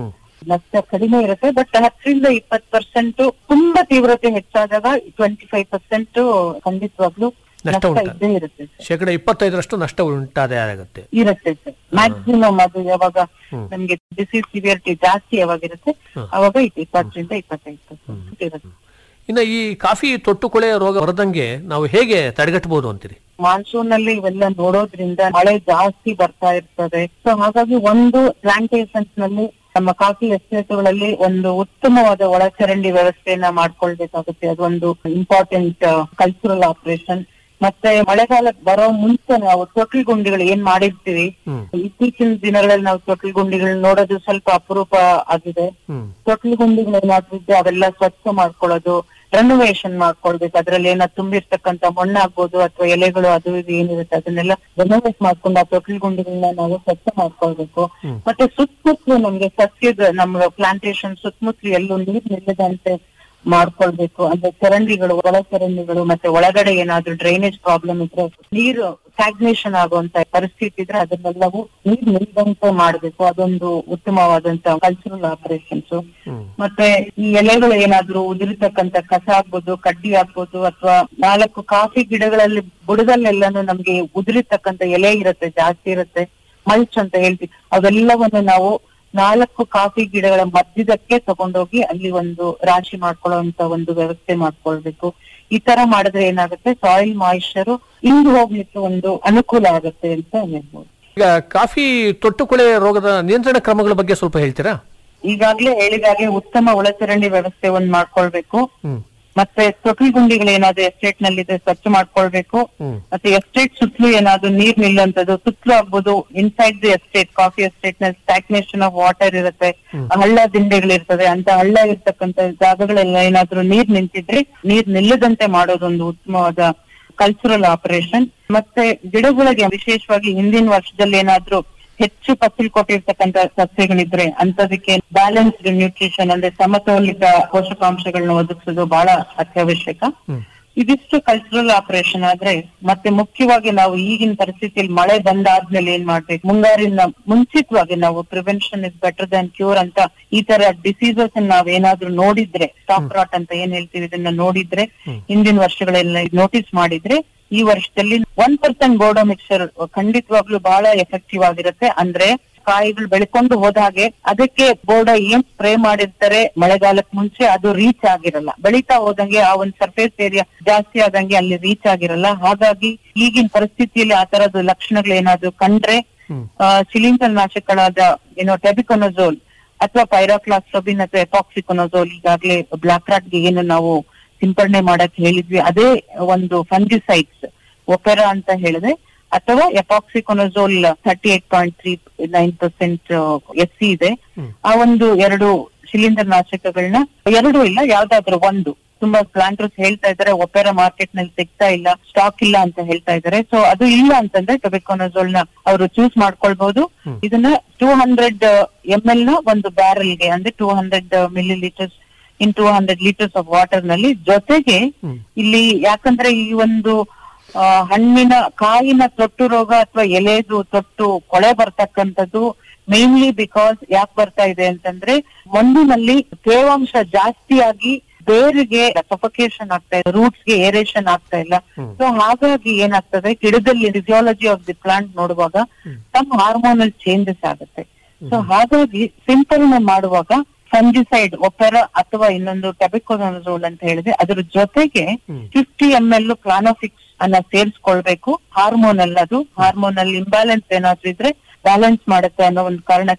ನಷ್ಟ ಕಡಿಮೆ ಇರುತ್ತೆ ಬಟ್ ಹತ್ತರಿಂದ ಇಪ್ಪತ್ ಪರ್ಸೆಂಟ್ ತುಂಬಾ ತೀವ್ರತೆ ಹೆಚ್ಚಾದಾಗ ಟ್ವೆಂಟಿ ಫೈವ್ ಪರ್ಸೆಂಟ್ ಖಂಡಿತವಾಗ್ಲೂ ನಷ್ಟ ನಷ್ಟ ಉಂಟಾ ಇದ್ದೇ ಇರುತ್ತೆ ಶೇಕಡ ಇಪ್ಪತ್ತೈದರಷ್ಟು ನಷ್ಟ ಉಂಟಾದೆ ಆಗುತ್ತೆ ಇರುತ್ತೆ ಸರ್ ಮ್ಯಾಕ್ಸಿಮಮ್ ಅದು ಯಾವಾಗ ನಮ್ಗೆ ಡಿಸೀಸ್ ಸಿವಿಯರಿಟಿ ಜಾಸ್ತಿ ಯಾವಾಗಿರುತ್ತೆ ಅವಾಗ ಇದು ಇಪ್ಪತ್ತರಿಂದ ಇಪ್ಪತ್ತೈದು percent ಇರುತ್ತೆ ಇನ್ನು ಈ ಕಾಫಿ ತೊಟ್ಟುಕೊಳೆ ರೋಗ ಬರದಂಗೆ ನಾವು ಹೇಗೆ ತಡೆಗಟ್ಟಬಹುದು ಅಂತೀರಿ ಮಾನ್ಸೂನ್ ನಲ್ಲಿ ಇವೆಲ್ಲ ನೋಡೋದ್ರಿಂದ ಮಳೆ ಜಾಸ್ತಿ ಬರ್ತಾ ಇರ್ತದೆ ಸೊ ಹಾಗಾಗಿ ಒಂದು ಪ್ಲಾಂಟೇಶನ್ಸ್ ನಲ್ಲಿ ನಮ್ಮ ಕಾಫಿ ಎಸ್ಟೇಟ್ಗಳಲ್ಲಿ ಒಂದು ಉತ್ತಮವಾದ ಒಳಚರಂಡಿ ವ್ಯವಸ್ಥೆಯನ್ನ ಮಾಡ್ಕೊಳ್ಬೇಕಾಗುತ್ತೆ ಅದೊಂದು ಇಂಪಾರ್ಟೆಂಟ್ ಕಲ್ಚರಲ್ ಆಪರೇಷನ್ ಮತ್ತೆ ಮಳೆಗಾಲ ಬರೋ ಮುಂಚೆ ನಾವು ತೊಟ್ಲು ಗುಂಡಿಗಳು ಏನ್ ಮಾಡಿರ್ತೀವಿ ಇತ್ತೀಚಿನ ದಿನಗಳಲ್ಲಿ ನಾವು ತೊಟ್ಲು ಗುಂಡಿಗಳು ನೋಡೋದು ಸ್ವಲ್ಪ ಅಪರೂಪ ಆಗಿದೆ ತೊಟ್ಲು ಗುಂಡಿಗಳು ಏನಾದ್ರೂ ಇದ್ರೆ ಅವೆಲ್ಲ ಸ್ವಚ್ಛ ಮಾಡ್ಕೊಳ್ಳೋದು ರೆನೋವೇಷನ್ ಮಾಡ್ಕೊಳ್ಬೇಕು ಅದ್ರಲ್ಲಿ ಏನಾದ್ರು ತುಂಬಿರ್ತಕ್ಕಂತ ಮಣ್ಣಾಗ್ಬೋದು ಅಥವಾ ಎಲೆಗಳು ಅದು ಇದು ಏನಿರುತ್ತೆ ಅದನ್ನೆಲ್ಲ ರೆನೋವೇಟ್ ಮಾಡ್ಕೊಂಡು ಆ ತೊಟ್ಲು ಗುಂಡಿಗಳನ್ನ ನಾವು ಸ್ವಚ್ಛ ಮಾಡ್ಕೊಳ್ಬೇಕು ಮತ್ತೆ ಸುತ್ತಮುತ್ತಲು ನಮ್ಗೆ ಸಸ್ಯದ ನಮ್ಮ ಪ್ಲಾಂಟೇಶನ್ ಸುತ್ತಮುತ್ತಲು ಎಲ್ಲೂ ನೀರ್ ನಿಲ್ಲದಂತೆ ಮಾಡ್ಕೊಳ್ಬೇಕು ಅಂದ್ರೆ ಚರಂಡಿಗಳು ಒಳ ಚರಂಡಿಗಳು ಮತ್ತೆ ಒಳಗಡೆ ಏನಾದ್ರೂ ಡ್ರೈನೇಜ್ ಪ್ರಾಬ್ಲಮ್ ಇದ್ರೆ ನೀರು ಸ್ಟಾಗ್ನೇಷನ್ ಆಗುವಂತ ಪರಿಸ್ಥಿತಿ ಇದ್ರೆ ಅದನ್ನೆಲ್ಲವೂ ನೀರ್ ನಿಲ್ಲದಂತೆ ಮಾಡ್ಬೇಕು ಅದೊಂದು ಉತ್ತಮವಾದಂತ ಕಲ್ಚರಲ್ ಆಪರೇಷನ್ಸ್ ಮತ್ತೆ ಈ ಎಲೆಗಳು ಏನಾದ್ರೂ ಉದುರಿತಕ್ಕಂತ ಕಸ ಆಗ್ಬೋದು ಕಡ್ಡಿ ಆಗ್ಬೋದು ಅಥವಾ ನಾಲ್ಕು ಕಾಫಿ ಗಿಡಗಳಲ್ಲಿ ಬುಡದಲ್ಲೆಲ್ಲಾನು ನಮ್ಗೆ ಉದುರಿತಕ್ಕಂತ ಎಲೆ ಇರುತ್ತೆ ಜಾಸ್ತಿ ಇರುತ್ತೆ ಮಲ್ಚ್ ಅಂತ ಹೇಳ್ತೀವಿ ಅವೆಲ್ಲವನ್ನು ನಾವು ನಾಲ್ಕು ಕಾಫಿ ಗಿಡಗಳ ಮಧ್ಯದಕ್ಕೆ ತಗೊಂಡೋಗಿ ಅಲ್ಲಿ ಒಂದು ರಾಶಿ ಮಾಡ್ಕೊಳ್ಳುವಂತ ಒಂದು ವ್ಯವಸ್ಥೆ ಮಾಡ್ಕೊಳ್ಬೇಕು ಈ ತರ ಮಾಡಿದ್ರೆ ಏನಾಗುತ್ತೆ ಸಾಯಿಲ್ ಮಾಯಿಶ್ಚರ್ ಇಂದು ಹೋಗ್ಲಿಕ್ಕೆ ಒಂದು ಅನುಕೂಲ ಆಗುತ್ತೆ ಅಂತ ಹೇಳ್ಬೋದು ಈಗ ಕಾಫಿ ತೊಟ್ಟುಕೊಳೆ ರೋಗದ ನಿಯಂತ್ರಣ ಕ್ರಮಗಳ ಬಗ್ಗೆ ಸ್ವಲ್ಪ ಹೇಳ್ತೀರಾ ಈಗಾಗ್ಲೇ ಹೇಳಿದಾಗೆ ಉತ್ತಮ ಒಳಚರಂಡಿ ವ್ಯವಸ್ಥೆ ಒಂದ್ ಮಾಡ್ಕೊಳ್ಬೇಕು ಮತ್ತೆ ತೊಟ್ಲು ಗುಂಡಿಗಳು ಏನಾದ್ರು ಎಸ್ಟೇಟ್ ನಲ್ಲಿದೆ ಸ್ವಚ್ಛ ಮಾಡ್ಕೊಳ್ಬೇಕು ಮತ್ತೆ ಎಸ್ಟೇಟ್ ಸುತ್ತಲೂ ಏನಾದ್ರು ನೀರ್ ನಿಲ್ಲುವಂತದ್ದು ಸುತ್ತಲೂ ಆಗ್ಬೋದು inside the estate coffee estate ನಲ್ಲಿ ಸ್ಟಾಗ್ನೇಷನ್ ಆಫ್ ವಾಟರ್ ಇರುತ್ತೆ ಹಳ್ಳ ದಿಂಡೆಗಳಿರ್ತದೆ ಅಂತ ಹಳ್ಳ ಇರ್ತಕ್ಕಂತ ಜಾಗಗಳೆಲ್ಲ ಏನಾದ್ರು ನೀರ್ ನಿಂತಿದ್ರೆ ನೀರ್ ನಿಲ್ಲದಂತೆ ಮಾಡೋದೊಂದು ಉತ್ತಮವಾದ ಕಲ್ಚರಲ್ ಆಪರೇಷನ್ ಮತ್ತೆ ಗಿಡಗಳಿಗೆ ವಿಶೇಷವಾಗಿ ಹಿಂದಿನ ವರ್ಷದಲ್ಲಿ ಏನಾದ್ರೂ ಹೆಚ್ಚು ಫಸಲು ಕೊಟ್ಟಿರ್ತಕ್ಕಂತ ಸಸ್ಯಗಳಿದ್ರೆ ಅಂತದಕ್ಕೆ ಬ್ಯಾಲೆನ್ಸ್ಡ್ ನ್ಯೂಟ್ರಿಷನ್ ಅಂದ್ರೆ ಸಮತೋಲಿತ ಪೋಷಕಾಂಶಗಳನ್ನ ಒದಗಿಸೋದು ಬಹಳ ಅತ್ಯವಶ್ಯಕ ಇದಿಷ್ಟು ಕಲ್ಚರಲ್ ಆಪರೇಷನ್ ಆದ್ರೆ ಮತ್ತೆ ಮುಖ್ಯವಾಗಿ ನಾವು ಈಗಿನ ಪರಿಸ್ಥಿತಿಯಲ್ಲಿ ಮಳೆ ಬಂದಾದ್ಮೇಲೆ ಏನ್ ಮಾಡ್ಬೇಕು ಮುಂಗಾರಿನ ಮುಂಚಿತವಾಗಿ ನಾವು prevention is better than cure ಅಂತ ಈ ತರ ಡಿಸೀಸಸ್ ನಾವ್ ಏನಾದ್ರೂ ನೋಡಿದ್ರೆ ಸ್ಟಾಪ್ ರಾಟ್ ಅಂತ ಏನ್ ಹೇಳ್ತೀವಿ ಇದನ್ನ ನೋಡಿದ್ರೆ ಹಿಂದಿನ ವರ್ಷಗಳೆಲ್ಲ ನೋಟಿಸ್ ಮಾಡಿದ್ರೆ ಈ ವರ್ಷದಲ್ಲಿ ಒನ್ ಪರ್ಸೆಂಟ್ ಬೋರ್ಡೋ ಮಿಕ್ಸರ್ ಖಂಡಿತವಾಗ್ಲೂ ಬಹಳ ಎಫೆಕ್ಟಿವ್ ಆಗಿರುತ್ತೆ ಅಂದ್ರೆ ಕಾಯಿಗಳು ಬೆಳ್ಕೊಂಡು ಹೋದ ಹಾಗೆ ಅದಕ್ಕೆ ಬೋರ್ಡ ಏನ್ ಸ್ಪ್ರೇ ಮಾಡಿರ್ತಾರೆ ಮಳೆಗಾಲಕ್ ಮುಂಚೆ ಅದು ರೀಚ್ ಆಗಿರಲ್ಲ ಬೆಳೀತಾ ಹೋದಂಗೆ ಆ ಒಂದ್ ಸರ್ಫೇಸ್ ಏರಿಯಾ ಜಾಸ್ತಿ ಆದಂಗೆ ಅಲ್ಲಿ ರೀಚ್ ಆಗಿರಲ್ಲ ಹಾಗಾಗಿ ಈಗಿನ ಪರಿಸ್ಥಿತಿಯಲ್ಲಿ ಆ ತರದ ಲಕ್ಷಣಗಳು ಏನಾದ್ರು ಕಂಡ್ರೆ ಶಿಲೀಂಧ್ರ ನಾಶಕಗಳಾದ ಏನೋ ಟೆಬಿಕೊನೋಸೋಲ್ ಅಥವಾ ಪೈರಾಕ್ಲಾಸ್ಟ್ರೋಬಿನ್ ಅಥವಾ ಎಪಾಕ್ಸಿಕೊನೋಸೋಲ್ ಈಗಾಗ್ಲೇ ಬ್ಲಾಕ್ ರಾಟ್ಗೆ ಏನು ನಾವು ಸಿಂಪಡಣೆ ಮಾಡಕ್ ಹೇಳಿದ್ವಿ ಅದೇ ಒಂದು ಫಂಜಿಸೈಡ್ಸ್ ಒಪೆರಾ ಅಂತ ಹೇಳಿದೆ ಅಥವಾ epoxiconazole thirty eight point three nine percent S C ಇದೆ ಆ ಒಂದು ಎರಡು ಶಿಲೀಂಧ್ರ ನಾಶಕಗಳನ್ನ ಎರಡು ಇಲ್ಲ ಯಾವ್ದಾದ್ರು ಒಂದು ತುಂಬಾ ಪ್ಲಾಂಟರ್ಸ್ ಹೇಳ್ತಾ ಇದ್ದಾರೆ ಒಪೆರಾ ಮಾರ್ಕೆಟ್ ನಲ್ಲಿ ಸಿಗ್ತಾ ಇಲ್ಲ ಸ್ಟಾಕ್ ಇಲ್ಲ ಅಂತ ಹೇಳ್ತಾ ಇದ್ದಾರೆ ಸೊ ಅದು ಇಲ್ಲ ಅಂತಂದ್ರೆ ಟೊಬೆಕೊನೋಸೋಲ್ ನ ಅವರು ಚೂಸ್ ಮಾಡ್ಕೊಳ್ಬಹುದು ಇದನ್ನ ಟೂ ಹಂಡ್ರೆಡ್ ಎಂ ಎಲ್ ನ ಒಂದು ಬ್ಯಾರಲ್ ಗೆ ಅಂದ್ರೆ two hundred millilitres in two hundred litres of water ನಲ್ಲಿ ಜೊತೆಗೆ ಇಲ್ಲಿ ಯಾಕಂದ್ರೆ ಈ ಒಂದು ಆ, ಹಣ್ಣಿನ ಕಾಯಿನ ತೊಟ್ಟು ರೋಗ ಅಥವಾ ಎಲೆದು ತೊಟ್ಟು ಕೊಳೆ ಬರ್ತಕ್ಕಂಥದ್ದು ಮೇನ್ಲಿ ಬಿಕಾಸ್ ಯಾಕೆ ಬರ್ತಾ ಇದೆ ಅಂತಂದ್ರೆ ಮಣ್ಣಿನಲ್ಲಿ ತೇವಾಂಶ ಜಾಸ್ತಿಯಾಗಿ ಬೇರಿಗೆ ಸಫಕೇಶನ್ ಆಗ್ತಾ ಇದೆ ರೂಟ್ಸ್ ಗೆ ಏರೇಷನ್ ಆಗ್ತಾ ಇಲ್ಲ ಸೊ ಹಾಗಾಗಿ ಏನಾಗ್ತದೆ ಗಿಡದಲ್ಲಿ ಫಿಸಿಯಾಲಜಿ ಆಫ್ ದಿ ಪ್ಲಾಂಟ್ ನೋಡುವಾಗ ಸಮ್ ಹಾರ್ಮೋನಲ್ ಚೇಂಜಸ್ ಆಗುತ್ತೆ ಸೊ ಹಾಗಾಗಿ ಸಿಂಪರಣೆ ಮಾಡುವಾಗ ಫಂಜಿಸೈಡ್ ಒಪೆರಾ ಅಥವಾ ಇನ್ನೊಂದು ಟೆಬಿಕೋನೋಸೋಲ್ ಅಂತ ಹೇಳಿದೆ ಅದ್ರ ಜೊತೆಗೆ ಫಿಫ್ಟಿ ಎಂ ಎಲ್ ಪ್ಲಾನೋಫಿಕ್ಸ್ ಅನ್ನ ಸೇರಿಸ್ಕೊಳ್ಬೇಕು ಹಾರ್ಮೋನಲ್ ಅದು ಹಾರ್ಮೋನಲ್ ಇಂಬ್ಯಾಲೆನ್ಸ್ ಏನಾದ್ರೂ ಇದ್ರೆ ಬ್ಯಾಲೆನ್ಸ್ ಮಾಡುತ್ತೆ ಅನ್ನೋ ಒಂದು ಕಾರಣಕ್ಕೆ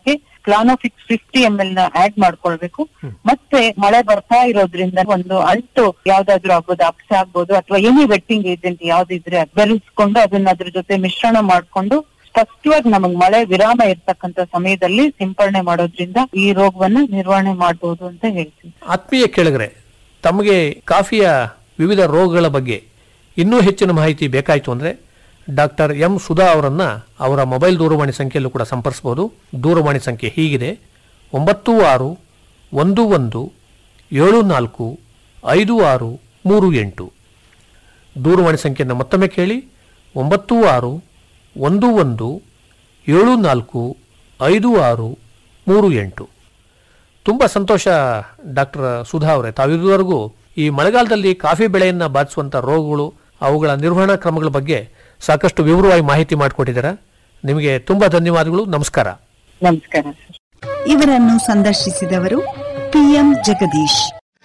ಪ್ಲಾನೋಫಿಕ್ಸ್ ಫಿಫ್ಟಿ ಎಂ ಎಲ್ ನ ಆಡ್ ಮಾಡ್ಕೊಳ್ಬೇಕು ಮತ್ತೆ ಮಳೆ ಬರ್ತಾ ಇರೋದ್ರಿಂದ ಒಂದು ಅಂಟು ಯಾವ್ದಾದ್ರು ಆಗ್ಬೋದು ಅಪ್ಸ ಆಗ್ಬೋದು ಅಥವಾ ಎನಿ ವೆಟ್ಟಿಂಗ್ ಏಜೆಂಟ್ ಯಾವ್ದಿದ್ರೆ ಅದ್ ಬೆರೆಸ್ಕೊಂಡು ಅದನ್ನ ಅದ್ರ ಜೊತೆ ಮಿಶ್ರಣ ಮಾಡ್ಕೊಂಡು ಸ್ಪಷ್ಟವಾಗಿ ನಮಗ್ ಮಳೆ ವಿರಾಮ ಇರ್ತಕ್ಕಂತ ಸಮಯದಲ್ಲಿ ಸಿಂಪರಣೆ ಮಾಡೋದ್ರಿಂದ ಈ ರೋಗವನ್ನ ನಿರ್ವಹಣೆ ಮಾಡಬಹುದು ಅಂತ ಹೇಳ್ತೀನಿ ಆತ್ಮೀಯ ಕೇಳಿದ್ರೆ ತಮಗೆ ಕಾಫಿಯ ವಿವಿಧ ರೋಗಗಳ ಬಗ್ಗೆ ಇನ್ನೂ ಹೆಚ್ಚಿನ ಮಾಹಿತಿ ಬೇಕಾಯಿತು ಅಂದರೆ ಡಾಕ್ಟರ್ ಎಂ ಸುಧಾ ಅವರನ್ನ ಅವರ ಮೊಬೈಲ್ ದೂರವಾಣಿ ಸಂಖ್ಯೆಯಲ್ಲೂ ಕೂಡ ಸಂಪರ್ಸಬಹುದು ದೂರವಾಣಿ ಸಂಖ್ಯೆ ಹೀಗಿದೆ ಒಂಬತ್ತು ಆರು ಒಂದು ಒಂದು ಏಳು ನಾಲ್ಕು ಐದು ಆರು ಮೂರು ಎಂಟು ದೂರವಾಣಿ ಸಂಖ್ಯೆಯನ್ನು ಮತ್ತೊಮ್ಮೆ ಕೇಳಿ ಒಂಬತ್ತು ಆರು ಒಂದು ಒಂದು ಏಳು ನಾಲ್ಕು ಐದು ಆರು ಮೂರು ಎಂಟು ತುಂಬ ಸಂತೋಷ ಡಾಕ್ಟರ್ ಸುಧಾ ಅವರೇ ತಾವಿದುವರೆಗೂ ಈ ಮಳೆಗಾಲದಲ್ಲಿ ಕಾಫಿ ಬೆಳೆಯನ್ನು ಬಾಧಿಸುವಂಥ ರೋಗಗಳು ಅವುಗಳ ನಿರ್ವಹಣಾ ಕ್ರಮಗಳ ಬಗ್ಗೆ ಸಾಕಷ್ಟು ವಿವರವಾಗಿ ಮಾಹಿತಿ ಮಾಡಿಕೊಟ್ಟಿದ್ದೀರಾ ನಿಮಗೆ ತುಂಬ ಧನ್ಯವಾದಗಳು ನಮಸ್ಕಾರ ನಮಸ್ಕಾರ ಇವರನ್ನು ಸಂದರ್ಶಿಸಿದವರು ಪಿಎಂ ಜಗದೀಶ್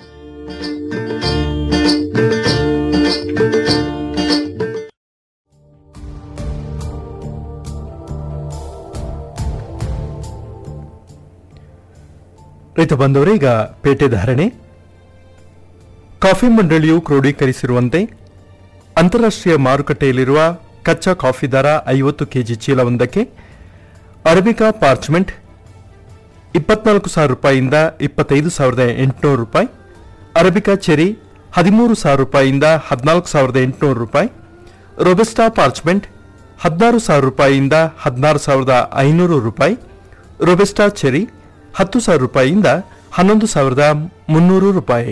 ರೈತ ಬಂದವರೇ ಈಗ ಪೇಟೆ ಧಾರಣೆ ಕಾಫಿ ಮಂಡಳಿಯು ಕ್ರೋಢೀಕರಿಸಿರುವಂತೆ ಅಂತಾರಾಷ್ಟ್ರೀಯ ಮಾರುಕಟ್ಟೆಯಲ್ಲಿರುವ ಕಚ್ಚಾ ಕಾಫಿ ದರ ಐವತ್ತು ಕೆಜಿ ಚೀಲವೊಂದಕ್ಕೆ ಅರಬಿಕಾ ಪಾರ್ಚ್ಮೆಂಟ್ ಇಪ್ಪತ್ನಾಲ್ಕು ಸಾವಿರ ರೂಪಾಯಿಯಿಂದ ಇಪ್ಪತ್ತೈದು ಸಾವಿರದ ಎಂಟುನೂರು ರೂಪಾಯಿ ಅರಬಿಕಾ ಚೆರಿ ಹದಿಮೂರು ಸಾವಿರ ರೂಪಾಯಿಯಿಂದ ಹದಿನಾಲ್ಕು ಸಾವಿರದ ಎಂಟುನೂರು ರೂಪಾಯಿ ರೊಬೆಸ್ಟಾ ಪಾರ್ಚ್ಮೆಂಟ್ ಹದಿನಾರು ಸಾವಿರ ರೂಪಾಯಿಯಿಂದ ಹದಿನಾರು ಸಾವಿರದ ಐನೂರು ರೂಪಾಯಿ ರೊಬೆಸ್ಟಾ ಚೆರಿ ಹತ್ತು ಸಾವಿರ ರೂಪಾಯಿಯಿಂದ ಹನ್ನೊಂದು ಸಾವಿರದ ಮುನ್ನೂರು ರೂಪಾಯಿ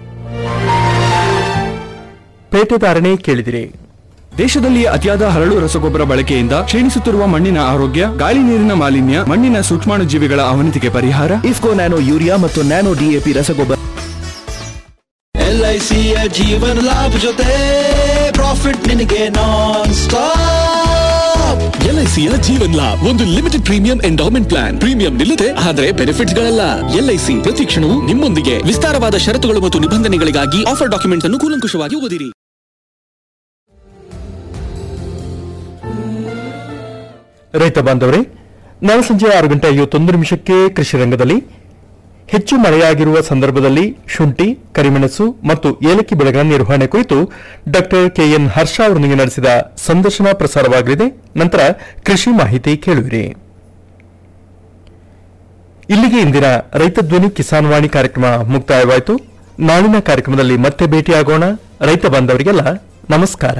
ಪೇಟೆ ಧಾರಣೆ ಕೇಳಿದಿರಿ ದೇಶದಲ್ಲಿ ಅತಿಯಾದ ಹರಳು ರಸಗೊಬ್ಬರ ಬಳಕೆಯಿಂದ ಕ್ಷೀಣಿಸುತ್ತಿರುವ ಮಣ್ಣಿನ ಆರೋಗ್ಯ ಗಾಳಿ ನೀರಿನ ಮಾಲಿನ್ಯ ಮಣ್ಣಿನ ಸೂಕ್ಷ್ಮಾಣು ಜೀವಿಗಳ ಅವನತಿಗೆ ಪರಿಹಾರ ಇಫ್ಕೋ ನ್ಯಾನೋ ಯೂರಿಯಾ ಮತ್ತು ನ್ಯಾನೋ ಡಿಎಪಿ ರಸಗೊಬ್ಬರ ಎಲ್ಐಸಿಯ ಜೀವನ ಲಾಭ ಜೊತೆ ಪ್ರಾಫಿಟ್ ನಿನಗೆ ನಾನ್ ಸ್ಟಾಪ್ ಎಲ್ಐಸಿಯ ಜೀವನ್ ಲಾಭ್ ಒಂದು limited premium endowment plan premium ನಿಲ್ಲದೆ ಆದರೆ ಬೆನಿಫಿಟ್ಸ್ ಗಳಲ್ಲ ಎಲ್ಐಸಿ ಪ್ರತಿ ಕ್ಷಣವೂ ನಿಮ್ಮೊಂದಿಗೆ ವಿಸ್ತಾರವಾದ ಷರತ್ತುಗಳು ಮತ್ತು ನಿಬಂಧನೆಗಳಿಗಾಗಿ ಆಫರ್ ಡಾಕ್ಯುಮೆಂಟ್ಸ್ ಅನ್ನು ಕೂಲಂಕುಷವಾಗಿ ಓದಿರಿ ರೈತ ಬಾಂಧವರೇ ನಾಳೆ ಸಂಜೆ ಆರು ಗಂಟೆ ಐವತ್ತೊಂದು ನಿಮಿಷಕ್ಕೆ ಕೃಷಿ ರಂಗದಲ್ಲಿ ಹೆಚ್ಚು ಮಳೆಯಾಗಿರುವ ಸಂದರ್ಭದಲ್ಲಿ ಶುಂಠಿ ಕರಿಮೆಣಸು ಮತ್ತು ಏಲಕ್ಕಿ ಬೆಳೆಗಳ ನಿರ್ವಹಣೆ ಕುರಿತು ಡಾಕ್ಟರ್ ಕೆಎನ್ ಹರ್ಷ ಅವರೊಂದಿಗೆ ನಡೆಸಿದ ಸಂದರ್ಶನ ಪ್ರಸಾರವಾಗಲಿದೆ ನಂತರ ಕೃಷಿ ಮಾಹಿತಿ ಕೇಳುವಿರಿ ಇಲ್ಲಿಗೆ ಇಂದಿನ ರೈತ ಧ್ವನಿ ಕಿಸಾನ್ ವಾಣಿ ಕಾರ್ಯಕ್ರಮ ಮುಕ್ತಾಯವಾಯಿತು ನಾಳಿನ ಕಾರ್ಯಕ್ರಮದಲ್ಲಿ ಮತ್ತೆ ಭೇಟಿಯಾಗೋಣ ರೈತ ಬಾಂಧವರಿಗೆಲ್ಲ ನಮಸ್ಕಾರ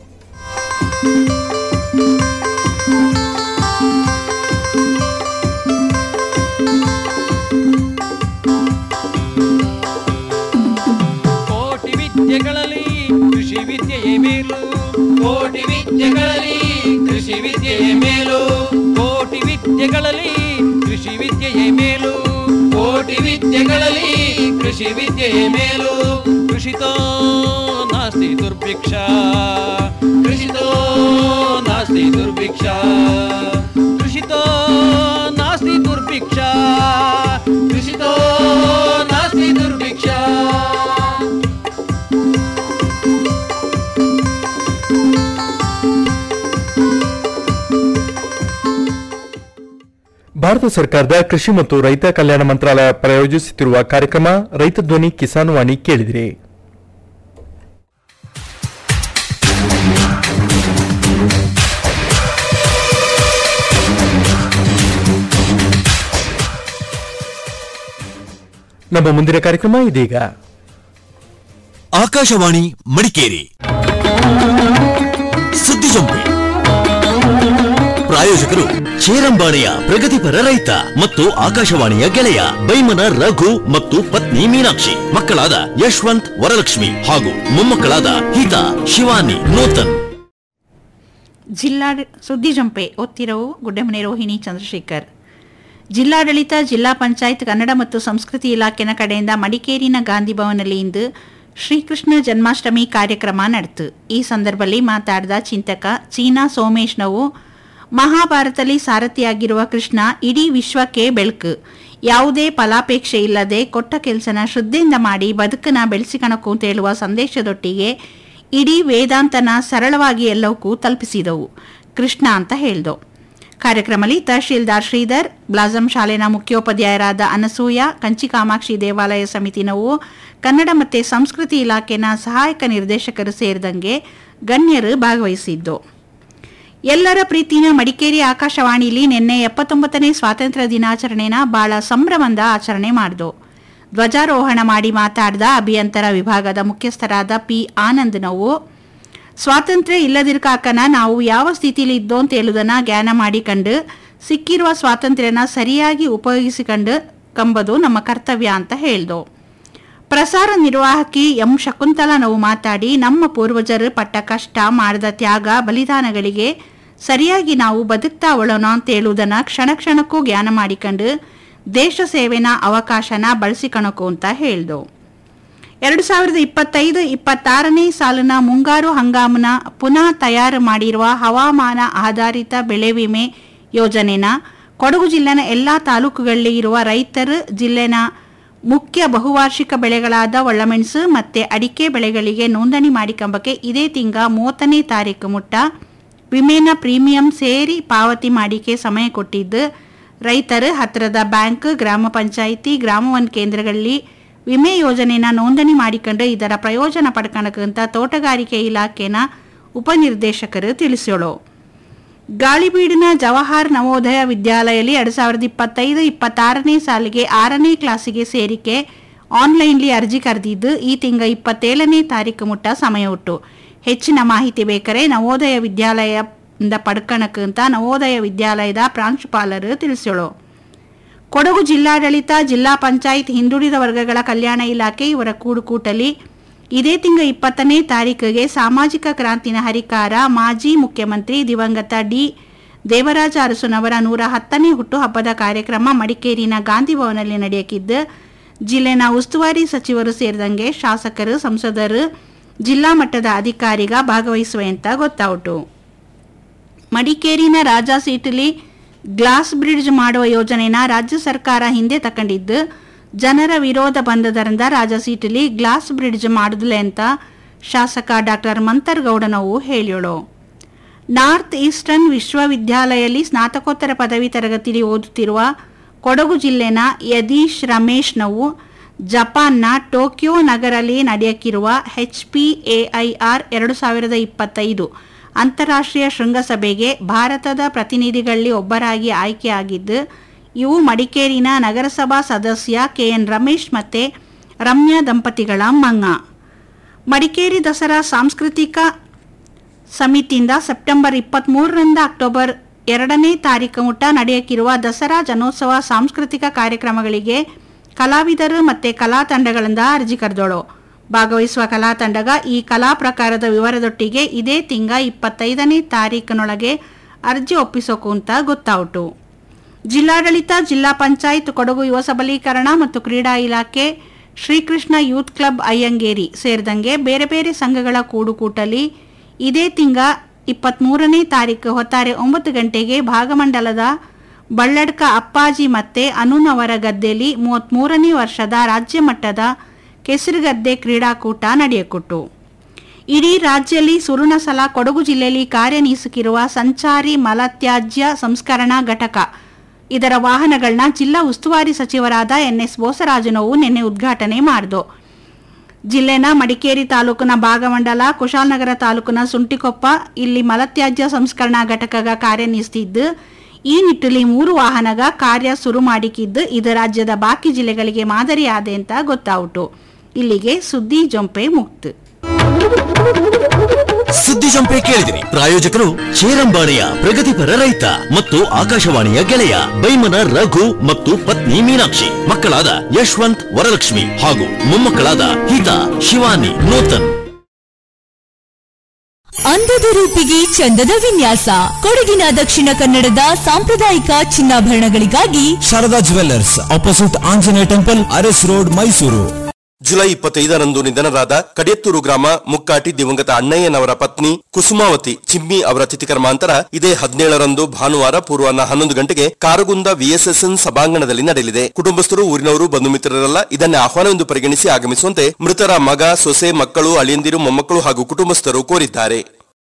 ಕೋಟಿ ವಿದ್ಯೆಗಳಲ್ಲಿ ಕೃಷಿ ವಿದ್ಯೆಯೇ ಮೇಲು ಕೋಟಿ ವಿದ್ಯೆಗಳಲ್ಲಿ ಕೃಷಿ ವಿದ್ಯೆಯೇ ಮೇಲು ಕೋಟಿ ವಿದ್ಯೆಗಳಲ್ಲಿ ಕೃಷಿ ವಿದ್ಯೆಯೇ ಮೇಲು ಕೋಟಿ ವಿದ್ಯೆಗಳಲ್ಲಿ ಕೃಷಿ ವಿದ್ಯೆಯೇ ಮೇಲು ಕೃಷಿತೋ ನಾಸ್ತಿ ದುರ್ಭಿಕ್ಷ ಕೃಷಿತೋ ನಾಸ್ತಿ ದುರ್ಭಿಕ್ಷ ಕೃಷಿತೋ ನಾಸ್ತಿ ದುರ್ಭಿಕ್ಷ ಕೃಷಿತೋ ನಾಸ್ತಿ ದುರ್ಭಿಕ್ಷ ಭಾರತ ಸರ್ಕಾರದ ಕೃಷಿ ಮತ್ತು ರೈತ ಕಲ್ಯಾಣ ಮಂತ್ರಾಲಯ ಪ್ರಾಯೋಜಿಸುತ್ತಿರುವ ಕಾರ್ಯಕ್ರಮ ರೈತ ಧ್ವನಿ ಕಿಸಾನ್ ವಾಣಿ ಕೇಳಿದಿರಿ ನಮ್ಮ ಮುಂದಿನ ಕಾರ್ಯಕ್ರಮ ಇದೀಗ ಆಕಾಶವಾಣಿ ಮಡಿಕೇರಿ ಸುದ್ದಿ ಜಂಪೆ ಪ್ರಾಯೋಜಕರು ಚೇರಂಬಾಣಿಯ ಪ್ರಗತಿಪರ ರೈತ ಮತ್ತು ಆಕಾಶವಾಣಿಯ ಗೆಳೆಯ ಬೈಮನ ರಘು ಮತ್ತು ಪತ್ನಿ ಮೀನಾಕ್ಷಿ ಮಕ್ಕಳಾದ ಯಶವಂತ್ ವರಲಕ್ಷ್ಮಿ ಹಾಗೂ ಮೊಮ್ಮಕ್ಕಳಾದ ಹಿತಾ ಶಿವಾನಿ ನೂತನ್ ಜಿಲ್ಲಾ ಸುದ್ದಿ ಜಂಪೆ ಓದ್ತಿರವು ಗುಡ್ಡೆಮನೆ ರೋಹಿಣಿ ಚಂದ್ರಶೇಖರ್ ಜಿಲ್ಲಾಡಳಿತ ಜಿಲ್ಲಾ ಪಂಚಾಯತ್ ಕನ್ನಡ ಮತ್ತು ಸಂಸ್ಕೃತಿ ಇಲಾಖೆನ ಕಡೆಯಿಂದ ಮಡಿಕೇರಿನ ಗಾಂಧಿ ಭವನಲ್ಲಿ ಇಂದು ಶ್ರೀಕೃಷ್ಣ ಜನ್ಮಾಷ್ಟಮಿ ಕಾರ್ಯಕ್ರಮ ನಡೆತು ಈ ಸಂದರ್ಭದಲ್ಲಿ ಮಾತಾಡಿದ ಚಿಂತಕ ಚೀನಾ ಸೋಮೇಶ್ನವು ಮಹಾಭಾರತದಲ್ಲಿ ಸಾರಥಿಯಾಗಿರುವ ಕೃಷ್ಣ ಇಡೀ ವಿಶ್ವಕ್ಕೆ ಬೆಳಕು ಯಾವುದೇ ಫಲಾಪೇಕ್ಷೆ ಇಲ್ಲದೆ ಕೊಟ್ಟ ಕೆಲಸನ ಶ್ರದ್ಧೆಯಿಂದ ಮಾಡಿ ಬದುಕನ್ನ ಬೆಳೆಸಿಕಣಕು ಅಂತ ಹೇಳುವ ಸಂದೇಶದೊಟ್ಟಿಗೆ ಇಡೀ ವೇದಾಂತನ ಸರಳವಾಗಿ ಎಲ್ಲವಕ್ಕೂ ತಲುಪಿಸಿದವು ಕೃಷ್ಣ ಅಂತ ಹೇಳ್ದು ಕಾರ್ಯಕ್ರಮದಲ್ಲಿ ತಹಶೀಲ್ದಾರ್ ಶ್ರೀಧರ್ ಬ್ಲಾಸಂ ಶಾಲೆನ ಮುಖ್ಯೋಪಾಧ್ಯಾಯರಾದ ಅನಸೂಯ ಕಂಚಿ ಕಾಮಾಕ್ಷಿ ದೇವಾಲಯ ಸಮಿತಿನವು ಕನ್ನಡ ಮತ್ತು ಸಂಸ್ಕೃತಿ ಇಲಾಖೆನ ಸಹಾಯಕ ನಿರ್ದೇಶಕರು ಸೇರಿದಂಗೆ ಗಣ್ಯರು ಭಾಗವಹಿಸಿದ್ದು ಎಲ್ಲರ ಪ್ರೀತಿನ ಮಡಿಕೇರಿ ಆಕಾಶವಾಣಿಲಿ ನಿನ್ನೆ ಎಪ್ಪತ್ತೊಂಬತ್ತನೇ ಸ್ವಾತಂತ್ರ್ಯ ದಿನಾಚರಣೆನ ಬಹಳ ಸಂಭ್ರಮದಿಂದ ಆಚರಣೆ ಮಾಡಿದು ಧ್ವಜಾರೋಹಣ ಮಾಡಿ ಮಾತಾಡಿದ ಅಭಿಯಂತರ ವಿಭಾಗದ ಮುಖ್ಯಸ್ಥರಾದ ಪಿ ಆನಂದ್ ನಾವು ಸ್ವಾತಂತ್ರ್ಯ ಇಲ್ಲದಿರ್ಕಾಕನ ನಾವು ಯಾವ ಸ್ಥಿತಿಲಿ ಇದ್ದೋ ಅಂತ ಹೇಳುವುದನ್ನ ಜ್ಞಾನ ಮಾಡಿಕೊಂಡು ಸಿಕ್ಕಿರುವ ಸ್ವಾತಂತ್ರ್ಯನ ಸರಿಯಾಗಿ ಉಪಯೋಗಿಸಿಕೊಂಡು ಕಂಬದು ನಮ್ಮ ಕರ್ತವ್ಯ ಅಂತ ಹೇಳ್ದು ಪ್ರಸಾರ ನಿರ್ವಾಹಕಿ ಎಂ ಶಕುಂತಲಾ ನಾವು ಮಾತಾಡಿ ನಮ್ಮ ಪೂರ್ವಜರು ಪಟ್ಟ ಕಷ್ಟ ಮಾಡಿದ ತ್ಯಾಗ ಬಲಿದಾನಗಳಿಗೆ ಸರಿಯಾಗಿ ನಾವು ಬದುಕ್ತಾ ಉಳೋಣ ಅಂತ ಹೇಳುವುದನ್ನ ಕ್ಷಣ ಕ್ಷಣಕ್ಕೂ ಜ್ಞಾನ ಮಾಡಿಕೊಂಡು ದೇಶ ಸೇವೆನ ಅವಕಾಶನ ಬಳಸಿಕಣಕು ಅಂತ ಹೇಳ್ದು ಎರಡು ಸಾವಿರದ ಇಪ್ಪತ್ತೈದು ಇಪ್ಪತ್ತಾರನೇ ಸಾಲಿನ ಮುಂಗಾರು ಹಂಗಾಮನ ಪುನಃ ತಯಾರು ಮಾಡಿರುವ ಹವಾಮಾನ ಆಧಾರಿತ ಬೆಳೆ ವಿಮೆ ಯೋಜನೆನ ಕೊಡಗು ಜಿಲ್ಲೆನ ಎಲ್ಲ ತಾಲೂಕುಗಳಲ್ಲಿ ಇರುವ ರೈತರು ಜಿಲ್ಲೆನ ಮುಖ್ಯ ಬಹುವಾರ್ಷಿಕ ಬೆಳೆಗಳಾದ ಒಳ್ಳಮೆಣಸು ಮತ್ತೆ ಅಡಿಕೆ ಬೆಳೆಗಳಿಗೆ ನೋಂದಣಿ ಮಾಡಿಕೊಂಬಕ್ಕೆ ಇದೇ ತಿಂಗ ಮೂವತ್ತನೇ ತಾರೀಕು ಮುಟ್ಟ ವಿಮೆನ ಪ್ರೀಮಿಯಂ ಸೇರಿ ಪಾವತಿ ಮಾಡಿಕೆ ಸಮಯ ಕೊಟ್ಟಿದ್ದು ರೈತರು ಹತ್ತಿರದ ಬ್ಯಾಂಕ್ ಗ್ರಾಮ ಪಂಚಾಯಿತಿ ಗ್ರಾಮ ಒನ್ ಕೇಂದ್ರಗಳಲ್ಲಿ ವಿಮೆ ಯೋಜನೆನ ನೋಂದಣಿ ಮಾಡಿಕೊಂಡು ಇದರ ಪ್ರಯೋಜನ ಪಡ್ಕೊಳಕ್ಕಂತ ತೋಟಗಾರಿಕೆ ಇಲಾಖೆನ ಉಪನಿರ್ದೇಶಕರು ತಿಳಿಸೋಳು ಗಾಳಿಬೀಡಿನ ಜವಾಹರ್ ನವೋದಯ ವಿದ್ಯಾಲಯದಲ್ಲಿ ಎರಡು ಸಾವಿರದ ಇಪ್ಪತ್ತೈದು ಇಪ್ಪತ್ತಾರನೇ ಸಾಲಿಗೆ ಆರನೇ ಕ್ಲಾಸಿಗೆ ಸೇರಿಕೆ ಆನ್ಲೈನ್ಲಿ ಅರ್ಜಿ ಕರೆದಿದ್ದು ಈ ತಿಂಗ ಇಪ್ಪತ್ತೇಳನೇ ತಾರೀಕು ಮುಟ್ಟ ಸಮಯ ಉಂಟು ಹೆಚ್ಚಿನ ಮಾಹಿತಿ ಬೇಕಾರೆ ನವೋದಯ ವಿದ್ಯಾಲಯದಿಂದ ಪಡ್ಕಣಕ್ಕಂತ ನವೋದಯ ವಿದ್ಯಾಲಯದ ಪ್ರಾಂಶುಪಾಲರು ತಿಳಿಸೋಳು ಕೊಡಗು ಜಿಲ್ಲಾಡಳಿತ ಜಿಲ್ಲಾ ಪಂಚಾಯತ್ ಹಿಂದುಳಿದ ವರ್ಗಗಳ ಕಲ್ಯಾಣ ಇಲಾಖೆ ಇವರ ಕೂಡುಕೂಟಲಿ ಇದೇ ತಿಂಗ ಇಪ್ಪತ್ತನೇ ತಾರೀಕಿಗೆ ಸಾಮಾಜಿಕ ಕ್ರಾಂತಿನ ಹರಿಕಾರ ಮಾಜಿ ಮುಖ್ಯಮಂತ್ರಿ ದಿವಂಗತ ಡಿ ದೇವರಾಜ ಅರಸುನವರ ನೂರ ಹತ್ತನೇ ಹುಟ್ಟುಹಬ್ಬದ ಕಾರ್ಯಕ್ರಮ ಮಡಿಕೇರಿನ ಗಾಂಧಿ ಭವನಲ್ಲಿ ನಡೆಯಕಿದ್ದು ಜಿಲ್ಲೆನ ಉಸ್ತುವಾರಿ ಸಚಿವರು ಸೇರಿದಂಗೆ ಶಾಸಕರು ಸಂಸದರು ಜಿಲ್ಲಾ ಮಟ್ಟದ ಅಧಿಕಾರಿಗ ಭಾಗವಹಿಸುವೆ ಅಂತ ಗೊತ್ತಾಯಿತು ಮಡಿಕೇರಿನ ರಾಜಾ ಸೀಟಲಿ ಗ್ಲಾಸ್ ಬ್ರಿಡ್ಜ್ ಮಾಡುವ ಯೋಜನೆನ ರಾಜ್ಯ ಸರ್ಕಾರ ಹಿಂದೆ ತಕೊಂಡಿದ್ದು ಜನರ ವಿರೋಧ ಬಂದದರಿಂದ ರಾಜ ಸೀಟಲಿ ಗ್ಲಾಸ್ ಬ್ರಿಡ್ಜ್ ಮಾಡುದಿಲ್ಲ ಅಂತ ಶಾಸಕ ಡಾಕ್ಟರ್ ಮಂತರ್ಗೌಡನವು ಹೇಳಿಯೋಳು ನಾರ್ತ್ ಈಸ್ಟರ್ನ್ ವಿಶ್ವವಿದ್ಯಾಲಯದಲ್ಲಿ ಸ್ನಾತಕೋತ್ತರ ಪದವಿ ತರಗತಿಯಲ್ಲಿ ಓದುತ್ತಿರುವ ಕೊಡಗು ಜಿಲ್ಲೆನ ಯದೀಶ್ ರಮೇಶ್ ನವು ಜಪಾನ್ನ ಟೋಕಿಯೋ ನಗರಲ್ಲಿ ನಡೆಯಕ್ಕಿರುವ ಎಚ್ ಪಿ ಎಐಆರ್ ಎರಡು ಸಾವಿರದ ಇಪ್ಪತ್ತೈದು ಅಂತಾರಾಷ್ಟ್ರೀಯ ಶೃಂಗಸಭೆಗೆ ಭಾರತದ ಪ್ರತಿನಿಧಿಗಳಲ್ಲಿ ಒಬ್ಬರಾಗಿ ಆಯ್ಕೆಯಾಗಿದ್ದು ಇವು ಮಡಿಕೇರಿನ ನಗರಸಭಾ ಸದಸ್ಯ ಕೆಎನ್ ರಮೇಶ್ ಮತ್ತೆ ರಮ್ಯಾ ದಂಪತಿಗಳ ಮಂಗ ಮಡಿಕೇರಿ ದಸರಾ ಸಾಂಸ್ಕೃತಿಕ ಸಮಿತಿಯಿಂದ ಸೆಪ್ಟೆಂಬರ್ ಇಪ್ಪತ್ತ್ಮೂರರಿಂದ ಅಕ್ಟೋಬರ್ ಎರಡನೇ ತಾರೀಕು ಮುಟ್ಟ ನಡೆಯಕ್ಕಿರುವ ದಸರಾ ಜನೋತ್ಸವ ಸಾಂಸ್ಕೃತಿಕ ಕಾರ್ಯಕ್ರಮಗಳಿಗೆ ಕಲಾವಿದರು ಮತ್ತು ಕಲಾ ತಂಡಗಳಿಂದ ಅರ್ಜಿ ಕರೆದೋಳು ಭಾಗವಹಿಸುವ ಕಲಾ ತಂಡಗ ಈ ಕಲಾ ಪ್ರಕಾರದ ವಿವರದೊಟ್ಟಿಗೆ ಇದೇ ತಿಂಗ ಇಪ್ಪತ್ತೈದನೇ ತಾರೀಕಿನೊಳಗೆ ಅರ್ಜಿ ಒಪ್ಪಿಸೋಕು ಅಂತ ಗೊತ್ತಾಯಿತು ಜಿಲ್ಲಾಡಳಿತ ಜಿಲ್ಲಾ ಪಂಚಾಯತ್ ಕೊಡಗು ಯುವ ಸಬಲೀಕರಣ ಮತ್ತು ಕ್ರೀಡಾ ಇಲಾಖೆ ಶ್ರೀಕೃಷ್ಣ ಯೂತ್ ಕ್ಲಬ್ ಅಯ್ಯಂಗೇರಿ ಸೇರಿದಂಗೆ ಬೇರೆ ಬೇರೆ ಸಂಘಗಳ ಕೂಡುಕೂಟಲಿ ಇದೇ ತಿಂಗ ಇಪ್ಪತ್ತ್ಮೂರನೇ ತಾರೀಕು ಹೊತ್ತಾರೆ ಒಂಬತ್ತು ಗಂಟೆಗೆ ಭಾಗಮಂಡಲದ ಬಳ್ಳಡ್ಕ ಅಪ್ಪಾಜಿ ಮತ್ತೆ ಅನುನವರ ಗದ್ದೆಯಲ್ಲಿ ಮೂವತ್ತ್ಮೂರನೇ ವರ್ಷದ ರಾಜ್ಯ ಮಟ್ಟದ ಕೆಸರುಗದ್ದೆ ಕ್ರೀಡಾಕೂಟ ನಡೆಯಕೊಟ್ಟು ಇಡೀ ರಾಜ್ಯದಲ್ಲಿ ಸುರುಣಸಲ ಕೊಡಗು ಜಿಲ್ಲೆಯಲ್ಲಿ ಕಾರ್ಯನಿರ್ವಹಿಸುತ್ತಿರುವ ಸಂಚಾರಿ ಮಲತ್ಯಾಜ್ಯ ಸಂಸ್ಕರಣಾ ಘಟಕ ಇದರ ವಾಹನಗಳನ್ನ ಜಿಲ್ಲಾ ಉಸ್ತುವಾರಿ ಸಚಿವರಾದ ಎನ್ಎಸ್ ಬೋಸರಾಜನವು ನಿನ್ನೆ ಉದ್ಘಾಟನೆ ಮಾಡಿದು ಜಿಲ್ಲೆನ ಮಡಿಕೇರಿ ತಾಲೂಕಿನ ಭಾಗಮಂಡಲ ಕುಶಾಲನಗರ ತಾಲೂಕಿನ ಸುಂಟಿಕೊಪ್ಪ ಇಲ್ಲಿ ಮಲತ್ಯಾಜ್ಯ ಸಂಸ್ಕರಣಾ ಘಟಕಗ ಕಾರ್ಯನಿರ್ವಹಿಸುತ್ತಿದ್ದು ಈ ನಿಟ್ಟಿನಲ್ಲಿ ಮೂರು ವಾಹನಗ ಕಾರ್ಯ ಶುರು ಮಾಡಿಕಿದ್ದು ಇದು ರಾಜ್ಯದ ಬಾಕಿ ಜಿಲ್ಲೆಗಳಿಗೆ ಮಾದರಿಯಾದೆ ಅಂತ ಗೊತ್ತಾಯಿತು ಇಲ್ಲಿಗೆ ಸುದ್ದಿ ಜೊಂಪೆ ಮುಕ್ತು ಸುದ್ದಿ ಜಂಪೆ ಕೇಳಿದಿರಿ ಪ್ರಾಯೋಜಕರು ಚೇರಂಬಾಣಿಯ ಪ್ರಗತಿಪರ ರೈತ ಮತ್ತು ಆಕಾಶವಾಣಿಯ ಗೆಳೆಯ ಬೈಮನ ರಘು ಮತ್ತು ಪತ್ನಿ ಮೀನಾಕ್ಷಿ ಮಕ್ಕಳಾದ ಯಶವಂತ್ ವರಲಕ್ಷ್ಮಿ ಹಾಗೂ ಮೊಮ್ಮಕ್ಕಳಾದ ಹಿತಾ ಶಿವಾನಿ ನೂತನ್ ಅಂದದ ರೂಪಿಗೆ ಚಂದದ ವಿನ್ಯಾಸ ಕೊಡಗಿನ ದಕ್ಷಿಣ ಕನ್ನಡದ ಸಾಂಪ್ರದಾಯಿಕ ಚಿನ್ನಾಭರಣಗಳಿಗಾಗಿ Sharada jewellers opposite Anjaneya temple Aras road Mysuru July ಇಪ್ಪತ್ತೈದರಂದು ನಿಧನರಾದ ಕಡೆತ್ತೂರು ಗ್ರಾಮ ಮುಕ್ಕಾಟಿ ದಿವಂಗತ ಅಣ್ಣಯ್ಯನವರ ಪತ್ನಿ ಕುಸುಮಾವತಿ ಚಿಮ್ಮಿ ಅವರ ತಿಥಿ ಕರ್ಮಾಂತರ ಇದೇ ಹದಿನೇಳರಂದು ಭಾನುವಾರ ಪೂರ್ವಾಹ್ನ ಹನ್ನೊಂದು ಗಂಟೆಗೆ ಕಾರಗುಂದ ವಿಎಸ್ಎಸ್ಎನ್ ಸಭಾಂಗಣದಲ್ಲಿ ನಡೆಯಲಿದೆ ಕುಟುಂಬಸ್ಥರು ಊರಿನವರು ಬಂಧು ಮಿತ್ರರೆಲ್ಲ ಇದನ್ನೇ ಆಹ್ವಾನವೆಂದು ಪರಿಗಣಿಸಿ ಆಗಮಿಸುವಂತೆ ಮೃತರ ಮಗ ಸೊಸೆ ಮಕ್ಕಳು ಅಳಿಯಂದಿರು ಮೊಮ್ಮಕ್ಕಳು ಹಾಗೂ ಕುಟುಂಬಸ್ಥರು ಕೋರಿದ್ದಾರೆ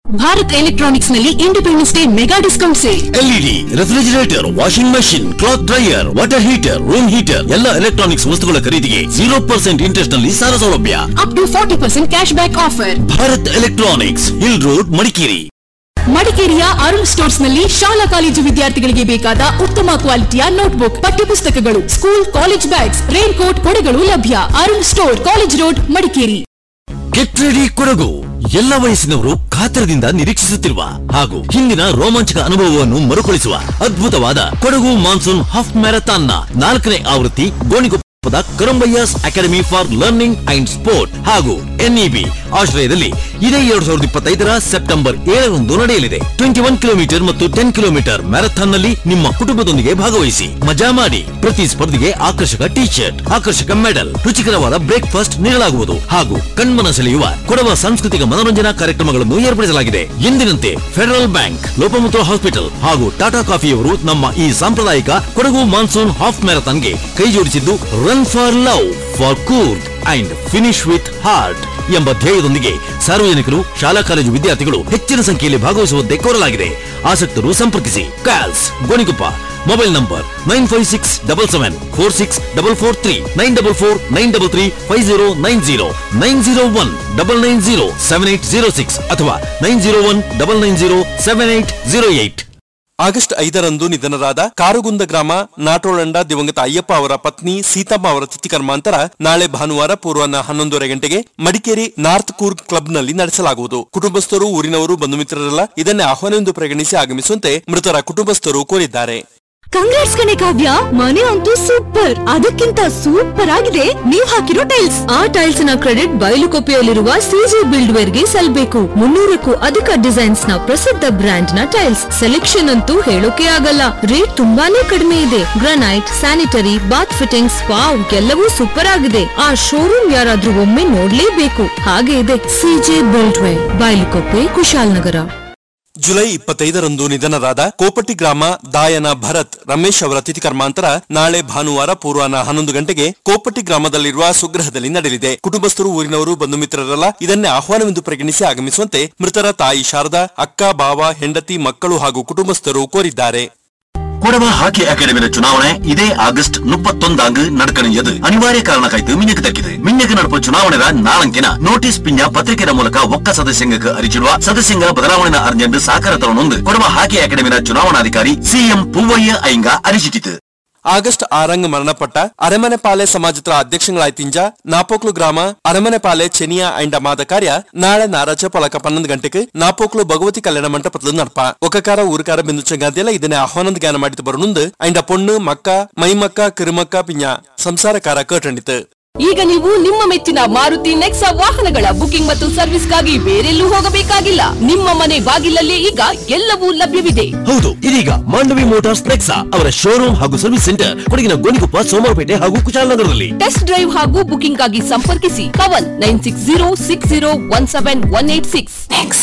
ಭಾರತ್ ಎಲೆಕ್ಟ್ರಾನಿಕ್ಸ್ ನಲ್ಲಿ Independence Day mega discount sale LED refrigerator washing machine cloth dryer water heater room heater ಎಲ್ಲ ಎಲೆಕ್ಟ್ರಾನಿಕ್ಸ್ ವಸ್ತುಗಳ ಖರೀದಿಗೆ ಜೀರೋ ಪರ್ಸೆಂಟ್ ಇಂಟ್ರೆಸ್ಟ್ ನಲ್ಲಿ ಸಾಲ ಸೌಲಭ್ಯ up to forty percent cash back offer Bharat electronics hill road Madikeri ಮಡಿಕೇರಿಯ ಅರುಣ್ ಸ್ಟೋರ್ಸ್ ನಲ್ಲಿ ಶಾಲಾ ಕಾಲೇಜು ವಿದ್ಯಾರ್ಥಿಗಳಿಗೆ ಬೇಕಾದ ಉತ್ತಮ ಕ್ವಾಲಿಟಿಯ ನೋಟ್ಬುಕ್ ಪಠ್ಯಪುಸ್ತಕಗಳು school college bags raincoat ಕೊಡೆಗಳು ಲಭ್ಯ Arun store college road Madikeri get ready Kodagu ಎಲ್ಲ ವಯಸ್ಸಿನವರು ಕಾತರದಿಂದ ನಿರೀಕ್ಷಿಸುತ್ತಿರುವ ಹಾಗೂ ಹಿಂದಿನ ರೋಮಾಂಚಕ ಅನುಭವವನ್ನು ಮರುಕಳಿಸುವ ಅದ್ಭುತವಾದ ಕೊಡಗು ಮಾನ್ಸೂನ್ ಹಾಫ್ ಮ್ಯಾರಥಾನ್ ನ ನಾಲ್ಕನೇ ಆವೃತ್ತಿ ಗೋಣಿಗೊಪ್ಪದ Karambaiah's academy for learning and sport ಹಾಗೂ ಎನ್ಇಬಿ ಆಶ್ರಯದಲ್ಲಿ ಇದೇ ಎರಡ್ ಸಾವಿರದ ಇಪ್ಪತ್ತೈದರ ಸೆಪ್ಟೆಂಬರ್ ಏಳರಂದು ನಡೆಯಲಿದೆ ಟ್ವೆಂಟಿ ಒನ್ ಕಿಲೋಮೀಟರ್ ಮತ್ತು ಟೆನ್ ಕಿಲೋಮೀಟರ್ ಮ್ಯಾರಥಾನ್ ನಲ್ಲಿ ನಿಮ್ಮ ಕುಟುಂಬದೊಂದಿಗೆ ಭಾಗವಹಿಸಿ ಮಜಾ ಮಾಡಿ ಪ್ರತಿ ಸ್ಪರ್ಧೆಗೆ ಆಕರ್ಷಕ ಟಿ ಶರ್ಟ್ ಆಕರ್ಷಕ ಮೆಡಲ್ ರುಚಿಕರವಾದ ಬ್ರೇಕ್ಫಾಸ್ಟ್ ನೀಡಲಾಗುವುದು ಹಾಗೂ ಕಣ್ಮನ ಸೆಳೆಯುವ ಕೊಡವ ಸಾಂಸ್ಕೃತಿಕ ಮನೋರಂಜನಾ ಕಾರ್ಯಕ್ರಮಗಳನ್ನು ಏರ್ಪಡಿಸಲಾಗಿದೆ ಎಂದಿನಂತೆ ಫೆಡರಲ್ ಬ್ಯಾಂಕ್ ಲೋಪಮುದ್ರ ಹಾಸ್ಪಿಟಲ್ ಹಾಗೂ ಟಾಟಾ ಕಾಫಿಯವರು ನಮ್ಮ ಈ ಸಾಂಪ್ರದಾಯಿಕ ಕೊಡಗು ಮಾನ್ಸೂನ್ ಹಾಫ್ ಮ್ಯಾರಥಾನ್ಗೆ ಕೈ ಜೋಡಿಸಿದ್ದು run for love for cool and finish with heart ಎಂಬ ಧ್ಯೇಯದೊಂದಿಗೆ ಸಾರ್ವಜನಿಕರು ಶಾಲಾ ಕಾಲೇಜು ವಿದ್ಯಾರ್ಥಿಗಳು ಹೆಚ್ಚಿನ ಸಂಖ್ಯೆಯಲ್ಲಿ ಭಾಗವಹಿಸುವಂತೆ ಕೋರಲಾಗಿದೆ ಆಸಕ್ತರು ಸಂಪರ್ಕಿಸಿ calls Gonikoppa mobile number nine five six double seven four six double four three nine double four nine double three five zero nine zero nine zero one double nine zero seven eight zero six ಅಥವಾ nine zero one double nine zero seven eight zero eight August ಐದರಂದು ನಿಧನರಾದ ಕಾರುಗುಂದ ಗ್ರಾಮ ನಾಟೋಳಂಡ ದಿವಂಗತ ಅಯ್ಯಪ್ಪ ಅವರ ಪತ್ನಿ ಸೀತಮ್ಮ ಅವರ ತಿಥಿ ಕರ್ಮಾಂತರ ನಾಳೆ ಭಾನುವಾರ ಪೂರ್ವಾಹ್ನ ಹನ್ನೊಂದೂವರೆ ಗಂಟೆಗೆ ಮಡಿಕೇರಿ ನಾರ್ತ್ ಕೂರ್ಗ್ ಕ್ಲಬ್ನಲ್ಲಿ ನಡೆಸಲಾಗುವುದು ಕುಟುಂಬಸ್ಥರು ಊರಿನವರು ಬಂಧು ಮಿತ್ರರೆಲ್ಲ ಇದನ್ನೇ ಆಹ್ವಾನವೆಂದು ಪರಿಗಣಿಸಿ ಆಗಮಿಸುವಂತೆ ಮೃತರ ಕುಟುಂಬಸ್ಥರು ಕೋರಿದ್ದಾರೆ ಕಂಗ್ರಾಟ್ಸ್ ಕಣೆ ಕಾವ್ಯ ಮನೆ ಅಂತೂ ಸೂಪರ್ ಅದಕ್ಕಿಂತ ಸೂಪರ್ ಆಗಿದೆ ನೀವ್ ಹಾಕಿರೋ ಟೈಲ್ಸ್ ಆ ಟೈಲ್ಸ್ ನ ಕ್ರೆಡಿಟ್ ಬಯಲುಕೊಪ್ಪೆಯಲ್ಲಿರುವ ಸಿಜಿ ಬಿಲ್ಡ್ ವೇರ್ ಗೆ ಸಲ್ಬೇಕು ಮುನ್ನೂರಕ್ಕೂ ಅಧಿಕ ಡಿಸೈನ್ಸ್ ನ ಪ್ರಸಿದ್ಧ ಬ್ರ್ಯಾಂಡ್ ನ ಟೈಲ್ಸ್ ಸೆಲೆಕ್ಷನ್ ಅಂತೂ ಹೇಳೋಕೆ ಆಗಲ್ಲ ರೇಟ್ ತುಂಬಾನೇ ಕಡಿಮೆ ಇದೆ granite sanitary bath fittings wow ಎಲ್ಲವೂ ಸೂಪರ್ ಆಗಿದೆ ಆ ಶೋರೂಮ್ ಯಾರಾದ್ರೂ ಒಮ್ಮೆ ನೋಡ್ಲೇಬೇಕು ಹಾಗೆ ಇದೆ CJ build ware Bayalukoppe Kushalnagar July ಇಪ್ಪತ್ತೈದರಂದು ನಿಧನರಾದ ಕೋಪಟಿ ಗ್ರಾಮ ದಾಯನ ಭರತ್ ರಮೇಶ್ ಅವರ ತಿಥಿ ಕರ್ಮಾಂತರ ನಾಳೆ ಭಾನುವಾರ ಪೂರ್ವಾಹ್ನ ಹನ್ನೊಂದು ಗಂಟೆಗೆ ಕೋಪಟಿ ಗ್ರಾಮದಲ್ಲಿರುವ ಸ್ವಗೃಹದಲ್ಲಿ ನಡೆಯಲಿದೆ ಕುಟುಂಬಸ್ಥರು ಊರಿನವರು ಬಂಧು ಮಿತ್ರರೆಲ್ಲ ಇದನ್ನೇ ಆಹ್ವಾನವೆಂದು ಪರಿಗಣಿಸಿ ಆಗಮಿಸುವಂತೆ ಮೃತರ ತಾಯಿ ಶಾರದಾ ಅಕ್ಕ ಬಾವ ಹೆಂಡತಿ ಮಕ್ಕಳು ಹಾಗೂ ಕುಟುಂಬಸ್ಥರು ಕೋರಿದ್ದಾರೆ ಕೊಡವ ಹಾಕಿ ಅಕಾಡೆಮಿಯ ಚುನಾವಣೆ ಇದೇ ಆಗಸ್ಟ್ ಮುಪ್ಪತ್ತೊಂದಾಂಗ್ ನಡ್ಕಣಿಯದು ಅನಿವಾರ್ಯ ಕಾರಣಕ್ಕಾಯ್ತು ಮಿನ್ನಕ್ಕೆ ದಕ್ಕಿದೆ ಮಿನ್ನಕ್ಕೆ ನಡುಪ ಚುನಾವಣೆಯ ನಾಳಂಕಿನ ನೋಟಿಸ್ ಪಿಂಜ ಪತ್ರಿಕೆಯ ಮೂಲಕ ಒಕ್ಕ ಸದಸ್ಯಂಗಕ್ಕೆ ಅರಿಚಿಡುವ ಸದಸ್ಯಂಗ ಬದಲಾವಣೆ ಅರ್ಜೆಂಟ್ ಸಾಕಾರ ತರನೊಂದು ಕೊಡವ ಹಾಕಿ ಅಕಾಡೆಮಿಯ ಚುನಾವಣಾಧಿಕಾರಿ ಸಿಎಂ ಪೂವಯ್ಯ ಅಯ್ಯಂಗ ಅರಿಚಿಟ್ಟಿತು ಆಗಸ್ಟ್ ಆರಂಗ್ ಮರಣಪಟ್ಟ ಅರಮನೆಪಾಲೆ ಸಮಾಜದ ಅಧ್ಯಕ್ಷಗಳಾಯ್ತಿಂಜ ನಾಪೋಕ್ಲು ಗ್ರಾಮ ಅರಮನೆಪಾಲೆ ಚೆನಿಯಾ ಐಂಡ ಮಾದ ಕಾರ್ಯ ನಾಳೆ ನಾರಾಚ ಪಲಕ ಪನ್ನೊಂದು ಗಂಟೆಗೆ ನಾಪೋಕ್ಲು ಭಗವತಿ ಕಲ್ಯಾಣ ಮಂಟಪದ ನಡಪ ಒಕಕಾರ ಊರುಕಾರ ಬಿಂದು ಚಂಗಾದಿಯಲ್ಲ ಇದನ್ನೇ ಆಹ್ವಾನದ ಜ್ಞಾನ ಮಾಡಿತು ಬರನುಂದು ಐಂಡ ಪೊಣ್ಣು ಮಕ್ಕ ಮೈಮಕ್ಕ ಕಿರುಮಕ್ಕ ಪಿಂಜ ಸಂಸಾರಕಾರ ಕಟಂಡಿತು ಈಗ ನೀವು ನಿಮ್ಮ ಮೆಚ್ಚಿನ ಮಾರುತಿ ನೆಕ್ಸಾ ವಾಹನಗಳ ಬುಕಿಂಗ್ ಮತ್ತು ಸರ್ವಿಸ್ಗಾಗಿ ಬೇರೆಲ್ಲೂ ಹೋಗಬೇಕಾಗಿಲ್ಲ ನಿಮ್ಮ ಮನೆ ಬಾಗಿಲಲ್ಲಿ ಈಗ ಎಲ್ಲವೂ ಲಭ್ಯವಿದೆ ಹೌದು ಇದೀಗ ಮಾಂಡವಿ ಮೋಟಾರ್ಸ್ ನೆಕ್ಸಾ ಅವರ ಶೋರೂಮ್ ಹಾಗೂ ಸರ್ವಿಸ್ ಸೆಂಟರ್ ಕೊಡಗಿನ ಗೋಣಿಕೊಪ್ಪ ಸೋಮವಾರಪೇಟೆ ಹಾಗೂ ಕುಶಾಲನಗರದಲ್ಲಿ ಟೆಸ್ಟ್ ಡ್ರೈವ್ ಹಾಗೂ ಬುಕಿಂಗ್ ಆಗಿ ಸಂಪರ್ಕಿಸಿ Kavan nine six zero six zero one seven one eight six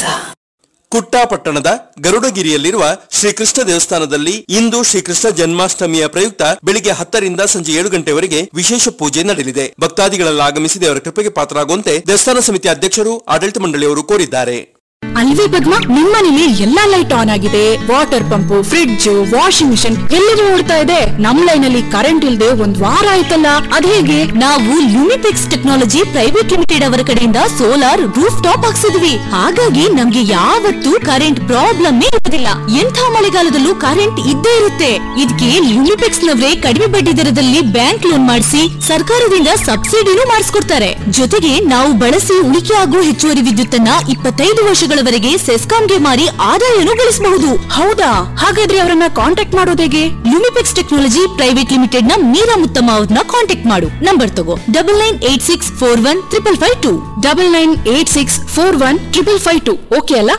Kutta ಪಟ್ಟಣದ ಗರುಡಗಿರಿಯಲ್ಲಿರುವ ಶ್ರೀಕೃಷ್ಣ ದೇವಸ್ಥಾನದಲ್ಲಿ ಇಂದು ಶ್ರೀಕೃಷ್ಣ ಜನ್ಮಾಷ್ಟಮಿಯ ಪ್ರಯುಕ್ತ ಬೆಳಿಗ್ಗೆ ಹತ್ತರಿಂದ ಸಂಜೆ ಏಳು ಗಂಟೆವರೆಗೆ ವಿಶೇಷ ಪೂಜೆ ನಡೆಯಲಿದೆ ಭಕ್ತಾದಿಗಳೆಲ್ಲ ಆಗಮಿಸಿ ದೇವರ ಕೃಪೆಗೆ ಪಾತ್ರರಾಗುವಂತೆ ದೇವಸ್ಥಾನ ಸಮಿತಿ ಅಧ್ಯಕ್ಷರು ಆಡಳಿತ ಮಂಡಳಿಯವರು ಕೋರಿದ್ದಾರೆ ಅಲ್ವೇ ಪದ್ಮ ನಿಮ್ಮನೇಲಿ ಎಲ್ಲಾ ಲೈಟ್ ಆನ್ ಆಗಿದೆ water pump fridge washing machine ಎಲ್ಲರೂ ಓಡ್ತಾ ಇದೆ ನಮ್ ಲೈನ್ ಅಲ್ಲಿ ಕರೆಂಟ್ ಇಲ್ದೆ ಒಂದ್ ವಾರ ಆಯ್ತಲ್ಲ ಅದೇಗೆ ನಾವು ಯುನಿಪೆಕ್ಸ್ ಟೆಕ್ನಾಲಜಿ ಪ್ರೈವೇಟ್ ಲಿಮಿಟೆಡ್ ಅವರ ಕಡೆಯಿಂದ ಸೋಲಾರ್ ರೂಫ್ ಟಾಪ್ ಹಾಕ್ಸಿದ್ವಿ ಹಾಗಾಗಿ ನಮ್ಗೆ ಯಾವತ್ತೂ ಕರೆಂಟ್ ಪ್ರಾಬ್ಲಮ್ ಇರೋದಿಲ್ಲ ಎಂಥ ಮಳೆಗಾಲದಲ್ಲೂ ಕರೆಂಟ್ ಇದ್ದೇ ಇರುತ್ತೆ ಇದಕ್ಕೆ ಯುನಿಪೆಕ್ಸ್ ನವರೇ ಕಡಿಮೆ ಬಡ್ಡಿ ದರದಲ್ಲಿ ಬ್ಯಾಂಕ್ ಲೋನ್ ಮಾಡಿಸಿ ಸರ್ಕಾರದಿಂದ ಸಬ್ಸಿಡಿನೂ ಮಾಡಿಸ್ಕೊಡ್ತಾರೆ ಜೊತೆಗೆ ನಾವು ಬಳಸಿ ಉಳಿಕೆ ಆಗೋ ಹೆಚ್ಚುವರಿ ವಿದ್ಯುತ್ತನ್ನ ಇಪ್ಪತ್ತೈದು ವರ್ಷಗಳವರೆಗೆ ಸೆಸ್ಕಾಂಗೆ ಮಾರಿ ಆದಾಯನೂ ಗಳಿಸಬಹುದು ಹೌದಾ ಹಾಗಾದ್ರೆ ಅವರನ್ನ ಕಾಂಟ್ಯಾಕ್ಟ್ ಮಾಡೋದು ಹೇಗೆ ಯುನಿಪೆಕ್ಸ್ ಟೆಕ್ನಾಲಜಿ ಪ್ರೈವೇಟ್ ಲಿಮಿಟೆಡ್ ನ ಮೀರಾ ಮುತ್ತಮ್ಮ ಅವ್ರನ್ನ ಕಾಂಟ್ಯಾಕ್ಟ್ ಮಾಡು ನಂಬರ್ ತಗೋ double nine eight six four one triple five two double nine eight six four one triple five two okay ಅಲ್ಲ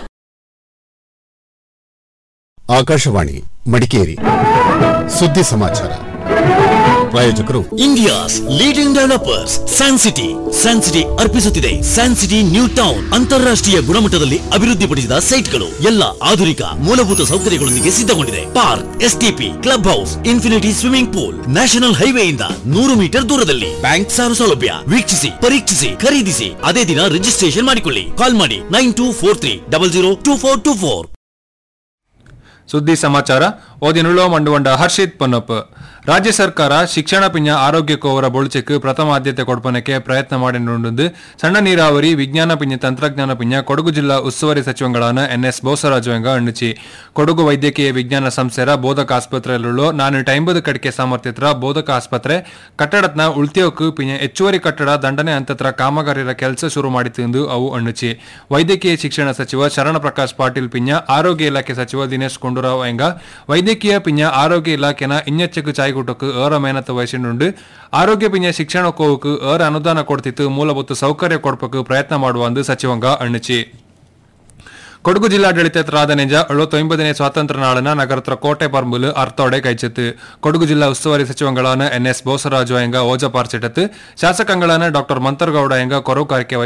ಆಕಾಶವಾಣಿ ಮಡಿಕೇರಿ ಸುದ್ದಿ ಸಮಾಚಾರ ಪ್ರಾಯೋಜಕರು India's leading developers Sancity Sancity ಅರ್ಪಿಸುತ್ತಿದೆ ಸ್ಯಾನ್ಸಿಟಿ ನ್ಯೂ ಟೌನ್ ಅಂತಾರಾಷ್ಟ್ರೀಯ ಗುಣಮಟ್ಟದಲ್ಲಿ ಅಭಿವೃದ್ಧಿಪಡಿಸಿದ ಸೈಟ್ಗಳು ಎಲ್ಲ ಆಧುನಿಕ ಮೂಲಭೂತ ಸೌಕರ್ಯಗಳೊಂದಿಗೆ ಸಿದ್ಧಗೊಂಡಿದೆ park STP club house infinity swimming pool national ಹೈವೇಯಿಂದ ನೂರು ಮೀಟರ್ ದೂರದಲ್ಲಿ ಬ್ಯಾಂಕ್ ಸಾಲ ಸೌಲಭ್ಯ ವೀಕ್ಷಿಸಿ ಪರೀಕ್ಷಿಸಿ ಖರೀದಿಸಿ ಅದೇ ದಿನ ರಿಜಿಸ್ಟ್ರೇಷನ್ ಮಾಡಿಕೊಳ್ಳಿ ಕಾಲ್ ಮಾಡಿ nine two four three double zero two four two four ಸುದ್ದಿ ಸಮಾಚಾರ ಓದಿನುಳ್ಳೋ ಮಂಡುವಂಡ ಹರ್ಷಿತ್ ಪೊನ್ನಪ್ಪ ರಾಜ್ಯ ಸರ್ಕಾರ ಶಿಕ್ಷಣ ಪಿಂಜ ಆರೋಗ್ಯಕೋವರ ಬೊಳುಚೆಕ್ ಪ್ರಥಮ ಆದ್ಯತೆ ಕೊಡ್ಪನಕ್ಕೆ ಪ್ರಯತ್ನ ಮಾಡಿನುಂಡು ಸಣ್ಣ ನೀರಾವರಿ ವಿಜ್ಞಾನ ಪಿಂಜ ತಂತ್ರಜ್ಞಾನ ಪಿಂಜ ಕೊಡಗು ಜಿಲ್ಲಾ ಉಸ್ತುವಾರಿ ಸಚಿವಗಳಾன ಎನ್ ಎಸ್ ಬೋಸರಾಜುವೆಂಗ ಅಣ್ಣುಚಿ ಕೊಡಗು ವೈದ್ಯಕೀಯ ವಿಜ್ಞಾನ ಸಂಸ್ಥೆರ ಬೋಧಕ ಆಸ್ಪತ್ರೆಯಲ್ಲೂ ನಾನೂಟ ಐಂಬದು ಕಡಿಕೆ ಸಾಮರ್ಥ್ಯತ್ರ ಬೋಧಕ ಆಸ್ಪತ್ರೆ ಕಟ್ಟಡತ್ನ ಉಳ್ತಿಯೋಕು ಪಿಂಜ ಹೆಚ್ಚುವರಿ ಕಟ್ಟಡ ದಂಡನೆ ಹಂತತ್ರ ಕಾಮಗಾರಿರ ಕೆಲಸ ಶುರು ಮಾಡಿತು ಅವು ಅಣ್ಣುಚಿ ವೈದ್ಯಕೀಯ ಶಿಕ್ಷಣ ಸಚಿವ ಶರಣ ಪ್ರಕಾಶ್ ಪಾಟೀಲ್ ಪಿಂಜ ಆರೋಗ್ಯ ಇಲಾಖೆ ಸಚಿವ ದಿನೇಶ್ ಗುಂಡೂರಾವ್ ಎಂಗ ವೈದ್ಯಕೀಯ ಪಿಂಜ ಆರೋಗ್ಯ ಇಲಾಖೆನ ಇನ್ನೆಚ್ಚಕು ಚಾಯ್ಗುಟಕ್ಕೆ ಏರ ಮೇಹನತ್ ವಹಿಸಿನುಂಡು ಆರೋಗ್ಯ ಪಿಂಜ ಶಿಕ್ಷಣ ಕೋವುಕು ಏರ ಅನುದಾನ ಕೊಡ್ತಿತ್ತು ಮೂಲಭೂತ ಸೌಕರ್ಯ ಕೊಡ್ಪಕ್ಕೆ ಪ್ರಯತ್ನ ಮಾಡುವಂದು ಸಚಿವಂಗ ಅಣ್ಣುಚಿ ಕೊಡಗು ಜಿಲ್ಲಾಡಳಿತದ ನಿಜ ಅಳುವತ್ತೊಂಬದನೇ ಸ್ವಾತಂತ್ರ್ಯ ನಾಳನ ನಗರತ್ರ ಕೋಟೆ ಪರ್ಮುಲು ಅರ್ತೋಡೆ ಕೈಚತ್ತು ಕೊಡಗು ಜಿಲ್ಲಾ ಉಸ್ತುವಾರಿ ಸಚಿವಗಳಾன ಎನ್ ಎಸ್ ಬೋಸರಾಜು ಎಂಗ ಓಜಪಾರ್ಚಿಟತ್ತು ಶಾಸಕಗಳಾன ಡಾಕ್ಟರ್ ಮಂತರ್ಗೌಡ ಎಂಗ ಕೊರವು ಕಾರ್ಯಕ್ಕೆ